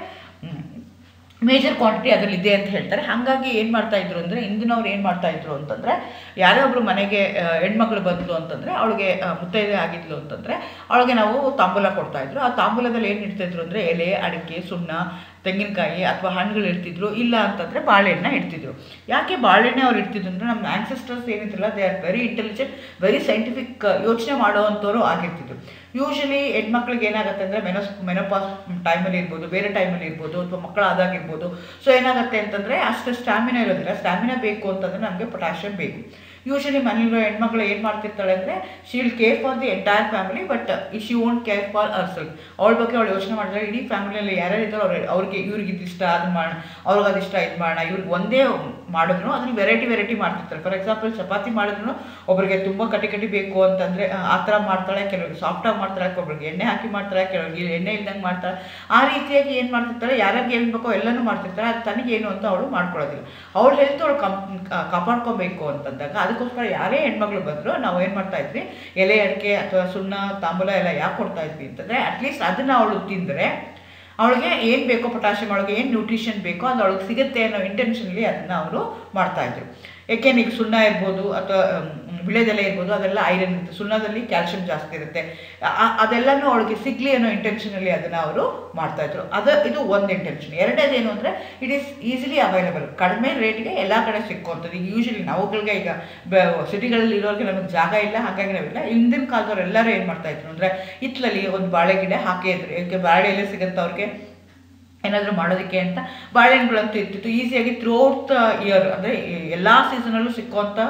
ಮೇಜರ್ ಕ್ವಾಂಟಿಟಿ ಅದರಲ್ಲಿ ಇದೆ ಅಂತ ಹೇಳ್ತಾರೆ ಹಾಗಾಗಿ ಏನು ಮಾಡ್ತಾ ಇದ್ರು ಅಂದರೆ ಹಿಂದಿನವ್ರು ಏನು ಮಾಡ್ತಾ ಇದ್ರು ಅಂತಂದರೆ ಯಾರೇ ಒಬ್ರು ಮನೆಗೆ ಹೆಣ್ಮಕ್ಳು ಬಂದ್ಲು ಅಂತಂದರೆ ಅವಳಿಗೆ ಮುತ್ತೈದೆ ಆಗಿದ್ಲು ಅಂತಂದರೆ ಅವಳಿಗೆ ನಾವು ತಾಂಬೂಲ ಕೊಡ್ತಾ ಇದ್ರು ಆ ತಾಂಬೂಲದಲ್ಲಿ ಏನು ಇಡ್ತಾಯಿದ್ರು ಅಂದರೆ ಎಲೆ ಅಡಿಕೆ ಸುಣ್ಣ ತೆಂಗಿನಕಾಯಿ ಅಥವಾ ಹಣ್ಣುಗಳು ಇಡ್ತಿದ್ರು ಇಲ್ಲ ಅಂತಂದರೆ ಬಾಳೆಹಣ್ಣ ಇಡ್ತಿದ್ರು ಯಾಕೆ ಬಾಳೆಹಣ್ಣೆ ಅವ್ರು ಇಡ್ತಿದ್ರು ಅಂದರೆ ನಮ್ಮ ಆ್ಯನ್ಸೆಸ್ಟರ್ಸ್ ಏನಿದ್ರಲ್ಲ they are very intelligent very scientific ಯೋಚನೆ ಮಾಡೋವಂಥವ್ರು ಆಗಿರ್ತಿದ್ರು ಯೂಶಲಿ ಹೆಣ್ಮಕ್ಳಿಗೆ ಏನಾಗುತ್ತೆ ಅಂದರೆ ಮೆನೋಸ್ ಮೆನೋಪಾಸ್ ಟೈಮಲ್ಲಿ ಇರ್ಬೋದು ಬೇರೆ ಟೈಮಲ್ಲಿ ಇರ್ಬೋದು ಅಥವಾ ಮಕ್ಕಳಾದಾಗಿರ್ಬೋದು ಸೊ ಏನಾಗುತ್ತೆ ಅಂತಂದರೆ ಅಷ್ಟು ಸ್ಟ್ಯಾಮಿನಾ ಇರೋದಿಲ್ಲ ಸ್ಟ್ಯಾಮಿನಾ ಬೇಕು ಅಂತಂದರೆ ನಮಗೆ ಪೊಟ್ಯಾಷಿಯಮ್ ಬೇಕು ಯೂಶಲಿ ಮನೇಲಿರೋ ಹೆಣ್ಮಕ್ಳು ಏನು ಮಾಡ್ತಿರ್ತಾಳೆ ಅಂದರೆ she'll care for the entire family but she won't care for herself ಅವಳ ಬಗ್ಗೆ ಅವಳು ಯೋಚನೆ ಮಾಡಿದ್ರೆ ಇಡೀ ಫ್ಯಾಮಿಲಿಯಲ್ಲಿ ಯಾರ್ಯಾರು ಇದ್ದಾರೋ ಅವ್ರು ಅವ್ರಿಗೆ ಇವ್ರಿಗೆ ಇದಿಷ್ಟ ಅದು ಮಾಡೋಣ ಅವ್ರಿಗೆ ಅದಿಷ್ಟ ಇದು ಮಾಡೋಣ ಇವ್ರಿಗೆ ಒಂದೇ ಮಾಡಿದ್ರು ಅದನ್ನ ವೆರೈಟಿ ವೆರೈಟಿ ಮಾಡ್ತಿರ್ತಾರೆ ಫಾರ್ ಎಕ್ಸಾಂಪಲ್ ಚಪಾತಿ ಮಾಡಿದ್ರು ಒಬ್ಬರಿಗೆ ತುಂಬ ಕಟಿ ಕಟಿ ಬೇಕು ಅಂತಂದರೆ ಆ ಥರ ಮಾಡ್ತಾಳೆ ಕೆಲವ್ರಿಗೆ ಸಾಫ್ಟಾಗಿ ಮಾಡ್ತಾಳೆ ಒಬ್ರಿಗೆ ಎಣ್ಣೆ ಹಾಕಿ ಮಾಡ್ತಾಳೆ ಕೆಲವ್ರಿಗೆ ಎಣ್ಣೆ ಇಲ್ದಂಗೆ ಮಾಡ್ತಾಳೆ ಆ ರೀತಿಯಾಗಿ ಏನು ಮಾಡ್ತಿರ್ತಾರೆ ಯಾರ್ಯಾರಿಗೆ ಏನು ಬೇಕೋ ಎಲ್ಲನೂ ಮಾಡ್ತಿರ್ತಾರೆ ಅದು ತನಗೇನು ಅಂತ ಅವಳು ಮಾಡ್ಕೊಳ್ಳೋದಿಲ್ಲ ಅವಳ ಹೆಲ್ತ್ ಅವಳು ಕಂ ಕಾಪಾಡ್ಕೊಬೇಕು ಅಂತಂದಾಗ ಅದಕ್ಕೋಸ್ಕರ ಯಾರೇ ಹೆಣ್ಮಕ್ಳು ಬಂದರೂ ನಾವು ಏನು ಮಾಡ್ತಾ ಇದ್ವಿ ಎಲೆ ಅಡಿಕೆ ಅಥವಾ ಸುಣ್ಣ ತಾಂಬೂಲ ಎಲ್ಲ ಯಾಕೆ ಕೊಡ್ತಾ ಇದ್ವಿ ಅಂತಂದರೆ ಅಟ್ಲೀಸ್ಟ್ ಅದನ್ನು ಅವಳು ತಿಂದರೆ ಅವಳಿಗೆ ಏನು ಬೇಕೋ ಪೊಟ್ಯಾಷಿಯಮ್ ಅವಳಿಗೆ ಏನು ನ್ಯೂಟ್ರಿಷನ್ ಬೇಕೋ ಅದು ಅವಳಿಗೆ ಸಿಗುತ್ತೆ ಅನ್ನೋ ಇಂಟೆನ್ಷನ್ಲಿ ಅದನ್ನು ಅವರು ಮಾಡ್ತಾಯಿದ್ರು ಏಕೆಂದ್ರೆ ಈಗ ಸುಣ್ಣ ಇರ್ಬೋದು ಅಥವಾ ವಿಳೆದೆಲೆ ಇರ್ಬೋದು ಅದೆಲ್ಲ ಐರನ್ ಇರುತ್ತೆ ಸುಣ್ಣದಲ್ಲಿ ಕ್ಯಾಲ್ಶಿಯಂ ಜಾಸ್ತಿ ಇರುತ್ತೆ ಅದೆಲ್ಲನೂ ಅವಳಿಗೆ ಸಿಗ್ಲಿ ಅನ್ನೋ ಇಂಟೆನ್ಷನಲ್ಲಿ ಅದನ್ನು ಅವರು ಮಾಡ್ತಾಯಿದ್ರು ಅದು ಇದು ಒಂದು ಇಂಟೆನ್ಷನ್ ಎರಡನೇದೇನು ಅಂದರೆ ಇಟ್ ಈಸ್ ಈಸಿಲಿ ಅವೈಲಬಲ್ ಕಡಿಮೆ ರೇಟ್ಗೆ ಎಲ್ಲ ಕಡೆ ಸಿಕ್ಕುವಂಥದ್ದು ಈಗ ಯೂಶಲಿ ನಾವುಗಳಿಗೆ ಈಗ ಸಿಟಿಗಳಲ್ಲಿ ಇರೋರಿಗೆ ನಮಗೆ ಜಾಗ ಇಲ್ಲ ಹಾಗಾಗಿ ನಾವಿಲ್ಲ ಹಿಂದಿನ ಕಾಲದವ್ರು ಎಲ್ಲರೂ ಏನು ಮಾಡ್ತಾಯಿದ್ರು ಅಂದರೆ ಹಿತ್ತಲಲ್ಲಿ ಒಂದು ಬಾಳೆ ಗಿಡ ಹಾಕೇ ಇದ್ರು ಯಾಕೆ ಬಾಳೆ ಎಲೆ ಸಿಗುತ್ತೆ ಅವ್ರಿಗೆ ಏನಾದರೂ ಮಾಡೋದಕ್ಕೆ ಅಂತ ಬಾಳೆಹಣ್ಣುಗಳಂತೂ ಇರ್ತಿತ್ತು ಈಸಿಯಾಗಿ ಥ್ರೂಔಟ್ ದ ಇಯರ್ ಅಂದರೆ ಎಲ್ಲ ಸೀಸನಲ್ಲೂ ಸಿಕ್ಕುವಂಥ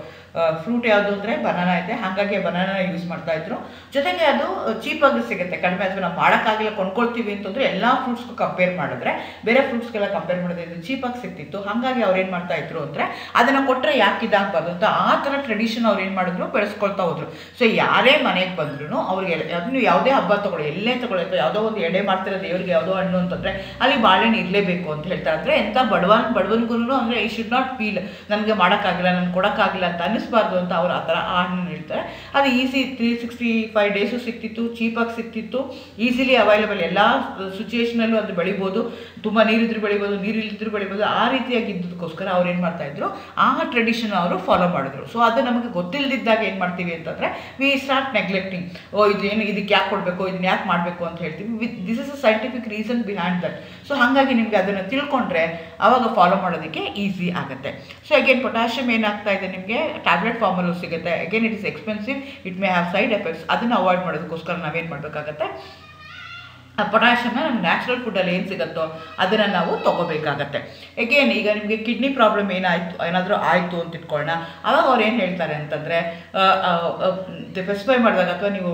ಫ್ರೂಟ್ ಯಾವುದು ಅಂದರೆ ಬನಾನ ಇದೆ ಹಾಗಾಗಿ ಬನಾನ ಯೂಸ್ ಮಾಡ್ತಾ ಇದ್ರು ಜೊತೆಗೆ ಅದು ಚೀಪಾಗಿ ಸಿಗುತ್ತೆ ಕಡಿಮೆ ಅಥವಾ ನಾವು ಮಾಡೋಕ್ಕಾಗಿಲ್ಲ ಕೊಂಡ್ಕೊಳ್ತೀವಿ ಅಂತಂದರೆ ಎಲ್ಲ ಫ್ರೂಟ್ಸ್ಗೂ ಕಂಪೇರ್ ಮಾಡಿದ್ರೆ ಬೇರೆ ಫ್ರೂಟ್ಸ್ಗೆಲ್ಲ ಕಂಪೇರ್ ಮಾಡಿದ್ರೆ ಇದು ಚೀಪಾಗಿ ಸಿಕ್ತಿತ್ತು ಹಾಗಾಗಿ ಅವ್ರು ಏನು ಮಾಡ್ತಾ ಇದ್ರು ಅಂದರೆ ಅದನ್ನು ಕೊಟ್ಟರೆ ಯಾಕೆ ಇದಾಗಬಾರ್ದು ಅಂತ ಆ ಥರ ಟ್ರೆಡಿಷನ್ ಅವ್ರು ಏನು ಮಾಡಿದ್ರು ಬೆಳೆಸ್ಕೊಳ್ತಾ ಹೋದ್ರು ಸೊ ಯಾರೇ ಮನೆಗೆ ಬಂದ್ರು ಅವ್ರಿಗೆ ಅದನ್ನು ಯಾವುದೇ ಹಬ್ಬ ತಗೊಳ್ಳಿ ಎಲ್ಲೇ ತಗೊಳ್ಳಿ ಅಥವಾ ಯಾವುದೋ ಒಂದು ಎಡೆ ಮಾಡ್ತಿರೋ ದೇವ್ರಿಗೆ ಯಾವುದೋ ಹಣ್ಣು ಅಂತಂದರೆ ಅಲ್ಲಿ ಬಾಳೆಹಣ್ಣು ಇರಲೇಬೇಕು ಅಂತ ಹೇಳ್ತಾರೆ ಅಂದರೆ ಎಂಥ ಬಡವನ್ ಬಡವನಿಗೂ ಅಂದರೆ ಐ ಶುಡ್ ನಾಟ್ ಫೀಲ್ ನನಗೆ ಮಾಡೋಕ್ಕಾಗಿಲ್ಲ ನನಗೆ ಕೊಡೋಕ್ಕಾಗಿಲ್ಲ ಅಂತ ಅನ್ನಿಸ್ಬಾರ್ದು ಅಂತ ಅವ್ರು ಆ ಥರ ಆ ಹಣ್ಣನ್ನು ಹೇಳ್ತಾರೆ ಅದು easy three sixty five days ಸಿಕ್ತಿತ್ತು ಚೀಪಾಗಿ ಸಿಕ್ತಿತ್ತು ಈಸಿಲಿ ಅವೈಲಬಲ್ ಎಲ್ಲ ಸಿಚುಯೇಷನಲ್ಲೂ ಅದು ಬೆಳಿಬೋದು ತುಂಬ ನೀರಿದ್ರು ಬೆಳಿಬೋದು ನೀರಿಲ್ಲದ್ರು ಬೆಳಿಬೋದು ಆ ರೀತಿಯಾಗಿ ಇದ್ದದಕ್ಕೋಸ್ಕರ ಅವ್ರು ಏನು ಮಾಡ್ತಾಯಿದ್ರು ಆ ಟ್ರೆಡಿಷನ್ ಅವರು ಫಾಲೋ ಮಾಡಿದ್ರು ಸೊ ಅದು ನಮಗೆ ಗೊತ್ತಿಲ್ಲದಿದ್ದಾಗ ಏನು ಮಾಡ್ತೀವಿ ಅಂತಂದರೆ ವಿ ಸ್ಟಾರ್ಟ್ ನೆಗ್ಲೆಕ್ಟಿಂಗ್ ಓ ಇದೇನು ಇದಕ್ಕೆ ಯಾಕೆ ಕೊಡಬೇಕು ಇದನ್ನ ಯಾಕೆ ಮಾಡಬೇಕು ಅಂತ ಹೇಳ್ತೀವಿ with this is a scientific reason behind that so ಹಾಗಾಗಿ ನಿಮಗೆ ಅದನ್ನು ತಿಳ್ಕೊಂಡ್ರೆ ಆವಾಗ ಫಾಲೋ ಮಾಡೋದಕ್ಕೆ ಈಸಿ ಆಗುತ್ತೆ ಸೊ ಅಗೇನ್ ಪೊಟ್ಯಾಷಿಯಮ್ ಏನಾಗ್ತಾ ಇದೆ ನಿಮಗೆ ಟ್ಯಾಬ್ಲೆಟ್ ಫಾರ್ಮಲ್ಲೂ ಸಿಗುತ್ತೆ again it is expensive it may have side effects ಅದನ್ನು ಅವಾಯ್ಡ್ ಮಾಡೋದಕ್ಕೋಸ್ಕರ ನಾವೇನು ಮಾಡಬೇಕಾಗತ್ತೆ ಆ ಪೊಟ್ಯಾಷಿಯಮ್ನ ನಮ್ಮ ನ್ಯಾಚುರಲ್ ಫುಡ್ಡಲ್ಲಿ ಏನು ಸಿಗುತ್ತೋ ಅದನ್ನು ನಾವು ತೊಗೋಬೇಕಾಗತ್ತೆ ಎಗೇನ್ ಈಗ ನಿಮಗೆ ಕಿಡ್ನಿ ಪ್ರಾಬ್ಲಮ್ ಏನಾಯಿತು ಏನಾದರೂ ಆಯಿತು ಅಂತ ಇಟ್ಕೊಳ್ಳೋಣ ಅವಾಗ ಅವ್ರು ಏನು ಹೇಳ್ತಾರೆ ಅಂತಂದರೆ ಸ್ಪೆಸಿಫೈ ಮಾಡಿದಾಗ ಅಥವಾ ನೀವು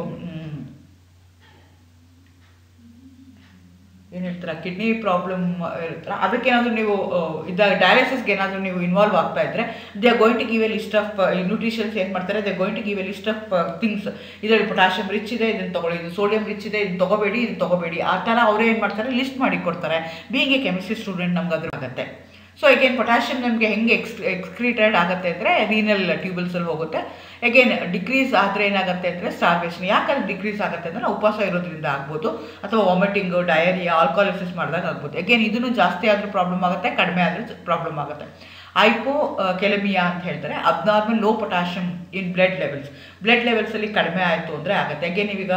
ಏನು ಹೇಳ್ತಾರೆ ಕಿಡ್ನಿ ಪ್ರಾಬ್ಲಮ್ ಇರ್ತಾರೆ ಅದಕ್ಕೇನಾದರೂ ನೀವು ಇದ್ದಾಗ ಡಯಾಲಿಸಿಸ್ಗೆ ಏನಾದರೂ ನೀವು ಇನ್ವಾಲ್ವ್ ಆಗ್ತಾ ಇದ್ದರೆ they are going to give a list of nutritions ಏನು ಮಾಡ್ತಾರೆ they going to give a list of things ಇದರಲ್ಲಿ ಪೊಟ್ಯಾಷಿಯಮ್ ರಿಚ್ ಇದೆ ಇದನ್ನು ತೊಗೊಳ್ಳಿ ಇದು ಸೋಡಿಯಂ ರಿಚ್ ಇದೆ ಇದನ್ನು ತೊಗೋಬೇಡಿ ಇದು ತೊಗೋಬೇಡಿ ಆ ಥರ ಅವರೇ ಏನು ಮಾಡ್ತಾರೆ ಲಿಸ್ಟ್ ಮಾಡಿ ಕೊಡ್ತಾರೆ ಬೀಯಿಂಗ್ ಎ ಕೆಮಿಸ್ಟ್ರಿ ಸ್ಟೂಡೆಂಟ್ ನಮ್ಗೆ ಅದ್ರ ಆಗುತ್ತೆ ಸೊ ಅಗೇನ್ ಪೊಟ್ಯಾಷಿಯಮ್ ನಮಗೆ ಹೆಂಗೆ ಎಕ್ಸ್ ಎಕ್ಸ್ಕ್ರೀಟೆಡ್ ಆಗುತ್ತೆ ಅಂದರೆ ರೀನಲ್ ಟ್ಯೂಬಲ್ಸಲ್ಲಿ ಹೋಗುತ್ತೆ ಅಗೇನ್ ಡಿಕ್ರೀಸ್ ಆದರೆ ಏನಾಗುತ್ತೆ ಅಂದರೆ ಸ್ಟಾರ್ವೇಷನ್ ಯಾಕಂದ್ರೆ ಡಿಕ್ರೀಸ್ ಆಗುತ್ತೆ ಅಂದರೆ ಉಪವಾಸ ಇರೋದ್ರಿಂದ ಆಗ್ಬೋದು ಅಥವಾ ವಾಮಿಟಿಂಗು ಡಯರಿಯಾ ಆಲ್ಕೋಲಿಸಿಸ್ ಮಾಡಿದಾಗ ಆಗ್ಬೋದು ಅಗೇನ್ ಇದನ್ನು ಜಾಸ್ತಿ ಆದರೂ ಪ್ರಾಬ್ಲಮ್ ಆಗುತ್ತೆ ಕಡಿಮೆ ಆದರೂ ಪ್ರಾಬ್ಲಮ್ ಆಗುತ್ತೆ ಐಪೋ ಕೆಲಮಿಯಾ ಅಂತ ಹೇಳ್ತಾರೆ abnormal low potassium in blood levels blood ಲೆವೆಲ್ಸಲ್ಲಿ ಕಡಿಮೆ ಆಯಿತು ಅಂದರೆ ಆಗುತ್ತೆ ಅಗೇನ್ ನೀವೀಗ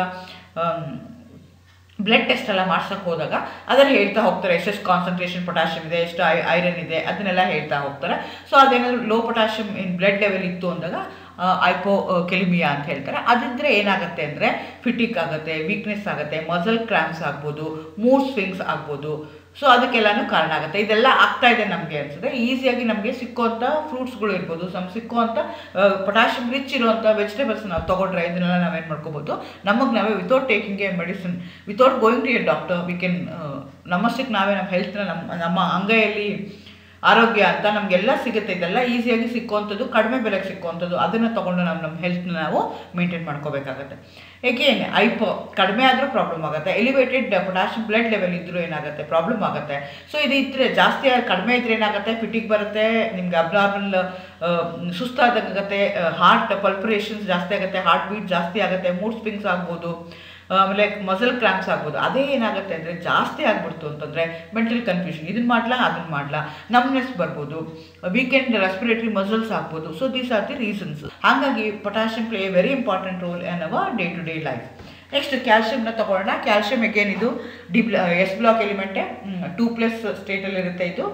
ಬ್ಲಡ್ ಟೆಸ್ಟ್ ಎಲ್ಲ ಮಾಡ್ಸೋಕೆ ಹೋದಾಗ ಅದನ್ನು ಹೇಳ್ತಾ ಹೋಗ್ತಾರೆ ಎಷ್ಟೆಷ್ಟು ಕಾನ್ಸಂಟ್ರೇಷನ್ ಪೊಟ್ಯಾಷಿಯಮ್ ಇದೆ ಎಷ್ಟು ಐ ಐರನ್ ಇದೆ ಅದನ್ನೆಲ್ಲ ಹೇಳ್ತಾ ಹೋಗ್ತಾರೆ ಸೊ ಅದೇನಾದರೂ low potassium in blood level ಇತ್ತು ಅಂದಾಗ ಐಪೋ ಕೆಲಿಮಿಯಾ ಅಂತ ಹೇಳ್ತಾರೆ ಅದಿದ್ದರೆ ಏನಾಗುತ್ತೆ ಅಂದರೆ ಫಿಟಿಕ್ ಆಗುತ್ತೆ ವೀಕ್ನೆಸ್ ಆಗುತ್ತೆ ಮಸಲ್ ಕ್ರ್ಯಾಂಪ್ಸ್ ಆಗ್ಬೋದು ಮೂಡ್ ಸ್ವಿಂಗ್ಸ್ ಆಗ್ಬೋದು ಸೊ ಅದಕ್ಕೆಲ್ಲನೂ ಕಾರಣ ಆಗುತ್ತೆ ಇದೆಲ್ಲ ಆಗ್ತಾ ಇದೆ ನಮಗೆ ಅನಿಸುತ್ತೆ ಈಸಿಯಾಗಿ ನಮಗೆ ಸಿಕ್ಕುವಂಥ ಫ್ರೂಟ್ಸ್ಗಳು ಇರ್ಬೋದು ನಮ್ಗೆ ಸಿಕ್ಕುವಂಥ ಪೊಟ್ಯಾಷಿಯಮ್ ರಿಚ್ ಇರುವಂಥ ವೆಜಿಟೇಬಲ್ಸ್ ನಾವು ತೊಗೊಂಡ್ರೆ ಇದನ್ನೆಲ್ಲ ನಾವೇನು ಮಾಡ್ಕೋಬೋದು ನಮಗೆ ನಾವೇ without taking a medicine without going to a doctor we can ನಮ್ಮಷ್ಟಕ್ಕೆ ನಾವೇ ನಮ್ಮ ಹೆಲ್ತ್ನ ನಮ್ಮ ನಮ್ಮ ಅಂಗೈಯಲ್ಲಿ ಆರೋಗ್ಯ ಅಂತ ನಮಗೆಲ್ಲ ಸಿಗುತ್ತೆ ಇದೆಲ್ಲ ಈಸಿಯಾಗಿ ಸಿಕ್ಕುವಂಥದ್ದು ಕಡಿಮೆ ಬೆಲೆಗೆ ಸಿಕ್ಕುವಂಥದ್ದು ಅದನ್ನು ತೊಗೊಂಡು ನಾವು ನಮ್ಮ ಹೆಲ್ತ್ನ ನಾವು ಮೇಂಟೈನ್ ಮಾಡ್ಕೋಬೇಕಾಗತ್ತೆ ಏಕೇನ್ ಐಪೋ ಕಡಿಮೆ ಆದರೂ ಪ್ರಾಬ್ಲಮ್ ಆಗುತ್ತೆ ಎಲಿವೇಟೆಡ್ ಪೊಟ್ಯಾಷಿಯಮ್ ಬ್ಲಡ್ ಲೆವೆಲ್ ಇದ್ದರೂ ಏನಾಗುತ್ತೆ ಪ್ರಾಬ್ಲಮ್ ಆಗುತ್ತೆ ಸೊ ಇದು ಇದ್ದರೆ ಜಾಸ್ತಿ ಕಡಿಮೆ ಇದ್ರೆ ಏನಾಗುತ್ತೆ ಫಿಟಿಗೆ ಬರುತ್ತೆ ನಿಮ್ಗೆ ಅಬ್ನಾರ್ಮಲ್ ಸುಸ್ತಾದಾಗುತ್ತೆ ಹಾರ್ಟ್ ಪಲ್ಪರೇಷನ್ಸ್ ಜಾಸ್ತಿ ಆಗುತ್ತೆ ಹಾರ್ಟ್ ಬೀಟ್ ಜಾಸ್ತಿ ಆಗುತ್ತೆ ಮೂಡ್ ಸ್ಪಿಂಗ್ಸ್ ಆಗ್ಬೋದು ಆಮೇಲೆ ಮಸಲ್ ಕ್ರಾಂಪ್ಸ್ ಆಗ್ಬೋದು ಅದೇ ಏನಾಗುತ್ತೆ ಅಂದರೆ ಜಾಸ್ತಿ ಆಗ್ಬಿಡ್ತು ಅಂತಂದರೆ ಮೆಂಟಲ್ ಕನ್ಫ್ಯೂಷನ್ ಇದನ್ನು ಮಾಡ್ಲಾ ಅದನ್ನು ಮಾಡ್ಲಾ ನಮ್ನೆಸ್ ಬರ್ಬೋದು ವೀಕೆಂಡ್ ರೆಸ್ಪಿರೇಟರಿ ಮಸಲ್ಸ್ ಆಗ್ಬೋದು so these are the reasons ಹಾಗಾಗಿ potassium play a very important role in our day to day life next ಕ್ಯಾಲ್ಶಿಯಮ್ನ ತಗೊಳ್ಳೋಣ ಕ್ಯಾಲ್ಶಿಯಮ್ ಎಗೇನ್ ಇದು ಡಿ ಎಸ್ ಬ್ಲಾಕ್ ಎಲಿಮೆಂಟೇ ಟೂ ಪ್ಲಸ್ ಸ್ಟೇಟಲ್ಲಿರುತ್ತೆ ಇದು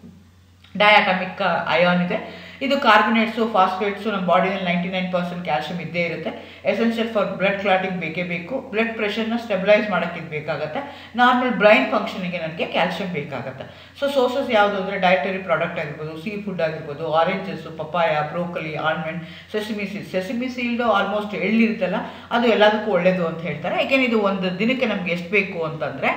ಡಯಾಟಮಿಕ್ ಅಯಾನ್ ಇದೆ ಇದು ಕಾರ್ಬೊನೇಟ್ಸು ಫಾಸ್ಫೇಟ್ಸು ನಮ್ಮ ಬಾಡಿಯಲ್ಲಿ ನೈಂಟಿ ನೈನ್ ಪರ್ಸೆಂಟ್ ಕ್ಯಾಲ್ಶಿಯಮ್ ಇದ್ದೇ ಇರುತ್ತೆ ಎಸೆನ್ಷಿಯಲ್ ಫಾರ್ ಬ್ಲಡ್ ಕ್ಲಾಟಿಂಗ್ ಬೇಕೇ ಬೇಕು ಬ್ಲಡ್ ಪ್ರೆಷರ್ನ ಸ್ಟೆಬಿಲೈಸ್ ಮಾಡೋಕ್ಕೆ ಇದು ಬೇಕಾಗುತ್ತೆ ನಾರ್ಮಲ್ ಬ್ರೈನ್ ಫಂಕ್ಷನಿಗೆ ನನಗೆ ಕ್ಯಾಲ್ಶಿಯಮ್ ಬೇಕಾಗುತ್ತೆ ಸೊ ಸೋರ್ಸಸ್ ಯಾವುದು ಅಂದರೆ ಡಯಟರಿ ಪ್ರಾಡಕ್ಟ್ ಆಗಿರ್ಬೋದು ಸೀ ಫುಡ್ ಆಗಿರ್ಬೋದು oranges papaya broccoli almond sesame seed sesame seed almost ಎಳ್ಳಿರುತ್ತಲ್ಲ ಅದು ಎಲ್ಲದಕ್ಕೂ ಒಳ್ಳೆಯದು ಅಂತ ಹೇಳ್ತಾರೆ ಯಾಕೆಂದ್ರೆ ಇದು ಒಂದು ದಿನಕ್ಕೆ ನಮ್ಗೆ ಎಷ್ಟು ಬೇಕು ಅಂತಂದರೆ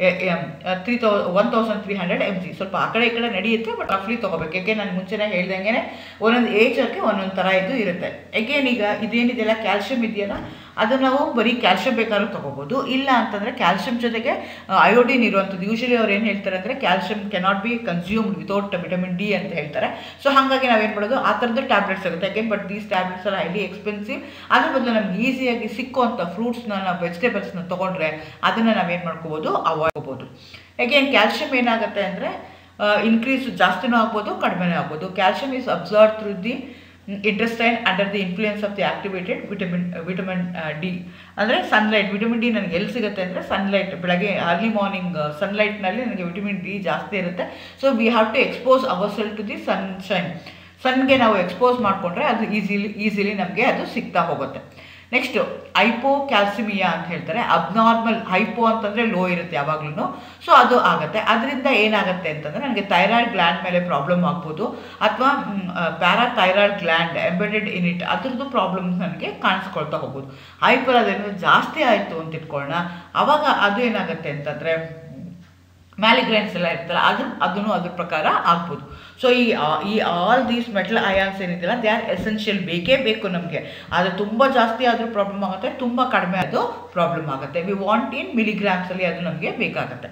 three thou one thousand three hundred M G ಸ್ವಲ್ಪ ಆ ಕಡೆ ಈ ಕಡೆ ನಡೆಯುತ್ತೆ ಬಟ್ ರಫ್ಲಿ ತೊಗೋಬೇಕು ಯಾಕೆ ನಾನು ಮುಂಚೆನೇ ಹೇಳ್ದಂಗೆ ಒಂದೊಂದು ಏಜಕ್ಕೆ ಒಂದೊಂದು ಥರ ಇದು ಇರುತ್ತೆ ಎಗೇನ್ ಈಗ ಇದೇನಿದೆಯಲ್ಲ ಕ್ಯಾಲ್ಶಿಯಮ್ ಇದೆಯಲ್ಲ ಅದು ನಾವು ಬರೀ ಕ್ಯಾಲ್ಶಿಯಂ ಬೇಕಾದ್ರೂ ತೊಗೋಬೋದು ಇಲ್ಲ ಅಂತಂದರೆ ಕ್ಯಾಲ್ಶಿಯಂ ಜೊತೆಗೆ ಅಯೋಡಿನ್ ಇರುವಂಥದ್ದು ಯೂಶಲಿ ಅವ್ರು ಏನು ಹೇಳ್ತಾರೆ ಅಂದರೆ calcium cannot be consumed without vitamin D ಅಂತ ಹೇಳ್ತಾರೆ ಸೊ ಹಾಗಾಗಿ ನಾವೇನು ಮಾಡೋದು ಆ ಥರದ್ದು ಟ್ಯಾಬ್ಲೆಟ್ಸ್ ಆಗುತ್ತೆ again but these tablets are highly expensive ಅದ್ರ ಬದಲು ನಮ್ಗೆ ಈಸಿಯಾಗಿ ಸಿಕ್ಕುವಂಥ ಫ್ರೂಟ್ಸ್ನ ನಾವು ವೆಜಿಟೇಬಲ್ಸ್ನ ತೊಗೊಂಡ್ರೆ ಅದನ್ನು ನಾವೇನು ಮಾಡ್ಕೋಬೋದು ಅವಾಯ್ಡ್ ಮಾಡ್ಕೋಬೋದು ಅಗೇನ್ ಕ್ಯಾಲ್ಶಿಯಂ ಏನಾಗುತ್ತೆ ಅಂದರೆ ಇನ್ಕ್ರೀಸ್ ಜಾಸ್ತಿನೂ ಆಗ್ಬೋದು ಕಡಿಮೆನೂ ಆಗ್ಬೋದು calcium is observe through the intestine under the influence of the activated vitamin vitamin D ಅಂದರೆ ಸನ್ಲೈಟ್ ವಿಟಮಿನ್ ಡಿ ನನಗೆ ಎಲ್ಲಿ ಸಿಗುತ್ತೆ ಅಂದರೆ ಸನ್ಲೈಟ್ ಬೆಳಗ್ಗೆ ಅರ್ಲಿ ಮಾರ್ನಿಂಗ್ ಸನ್ಲೈಟ್ನಲ್ಲಿ ನನಗೆ ವಿಟಮಿನ್ ಡಿ ಜಾಸ್ತಿ ಇರುತ್ತೆ so we have to expose our cell to the sunshine ಸನ್ಗೆ ನಾವು ಎಕ್ಸ್ಪೋಸ್ ಮಾಡಿಕೊಂಡ್ರೆ ಅದು ಈಸಿಲಿ ಈಸಿಲಿ ನಮಗೆ ಅದು ಸಿಗ್ತಾ ಹೋಗುತ್ತೆ ನೆಕ್ಸ್ಟು ಐಪೋ ಕ್ಯಾಲ್ಸಿಮಿಯಾ ಅಂತ ಹೇಳ್ತಾರೆ ಅಬ್ನಾರ್ಮಲ್ ಹೈಪೋ ಅಂತಂದರೆ ಲೋ ಇರುತ್ತೆ ಯಾವಾಗ್ಲೂ ಸೊ ಅದು ಆಗುತ್ತೆ ಅದರಿಂದ ಏನಾಗುತ್ತೆ ಅಂತಂದರೆ ನನಗೆ ಥೈರಾಯ್ಡ್ ಗ್ಲ್ಯಾಂಡ್ ಮೇಲೆ ಪ್ರಾಬ್ಲಮ್ ಆಗ್ಬೋದು ಅಥವಾ parathyroid gland embedded in it ಅದ್ರದ್ದು ಪ್ರಾಬ್ಲಮ್ಸ್ ನನಗೆ ಕಾಣಿಸ್ಕೊಳ್ತಾ ಹೋಗ್ಬೋದು ಹೈಪರ್ ಅದೇನಾದ್ರು ಜಾಸ್ತಿ ಆಯಿತು ಅಂತ ಇಟ್ಕೊಳ್ಳೋಣ ಅವಾಗ ಅದು ಏನಾಗುತ್ತೆ ಅಂತಂದರೆ ಮ್ಯಾಲಿಗ್ರೆನ್ಸ್ ಎಲ್ಲ ಇರ್ತಲ್ಲ ಅದು ಅದನ್ನು ಅದ್ರ ಪ್ರಕಾರ ಆಗ್ಬೋದು ಸೊ ಈ ಈ ಆಲ್ ದೀಸ್ ಮೆಟಲ್ ಅಯಾನ್ಸ್ ಏನಿದೆಯಲ್ಲ ದೇ ಆರ್ ಎಸೆನ್ಷಿಯಲ್ ಬೇಕೇ ಬೇಕು ನಮಗೆ ಅದು ತುಂಬ ಜಾಸ್ತಿ ಆದರೂ ಪ್ರಾಬ್ಲಮ್ ಆಗುತ್ತೆ ತುಂಬ ಕಡಿಮೆ ಆದರೂ ಪ್ರಾಬ್ಲಮ್ ಆಗುತ್ತೆ ವಿ ವಾಂಟ್ ಇನ್ ಮಿಲಿಗ್ರಾಮ್ಸಲ್ಲಿ ಅದು ನಮಗೆ ಬೇಕಾಗುತ್ತೆ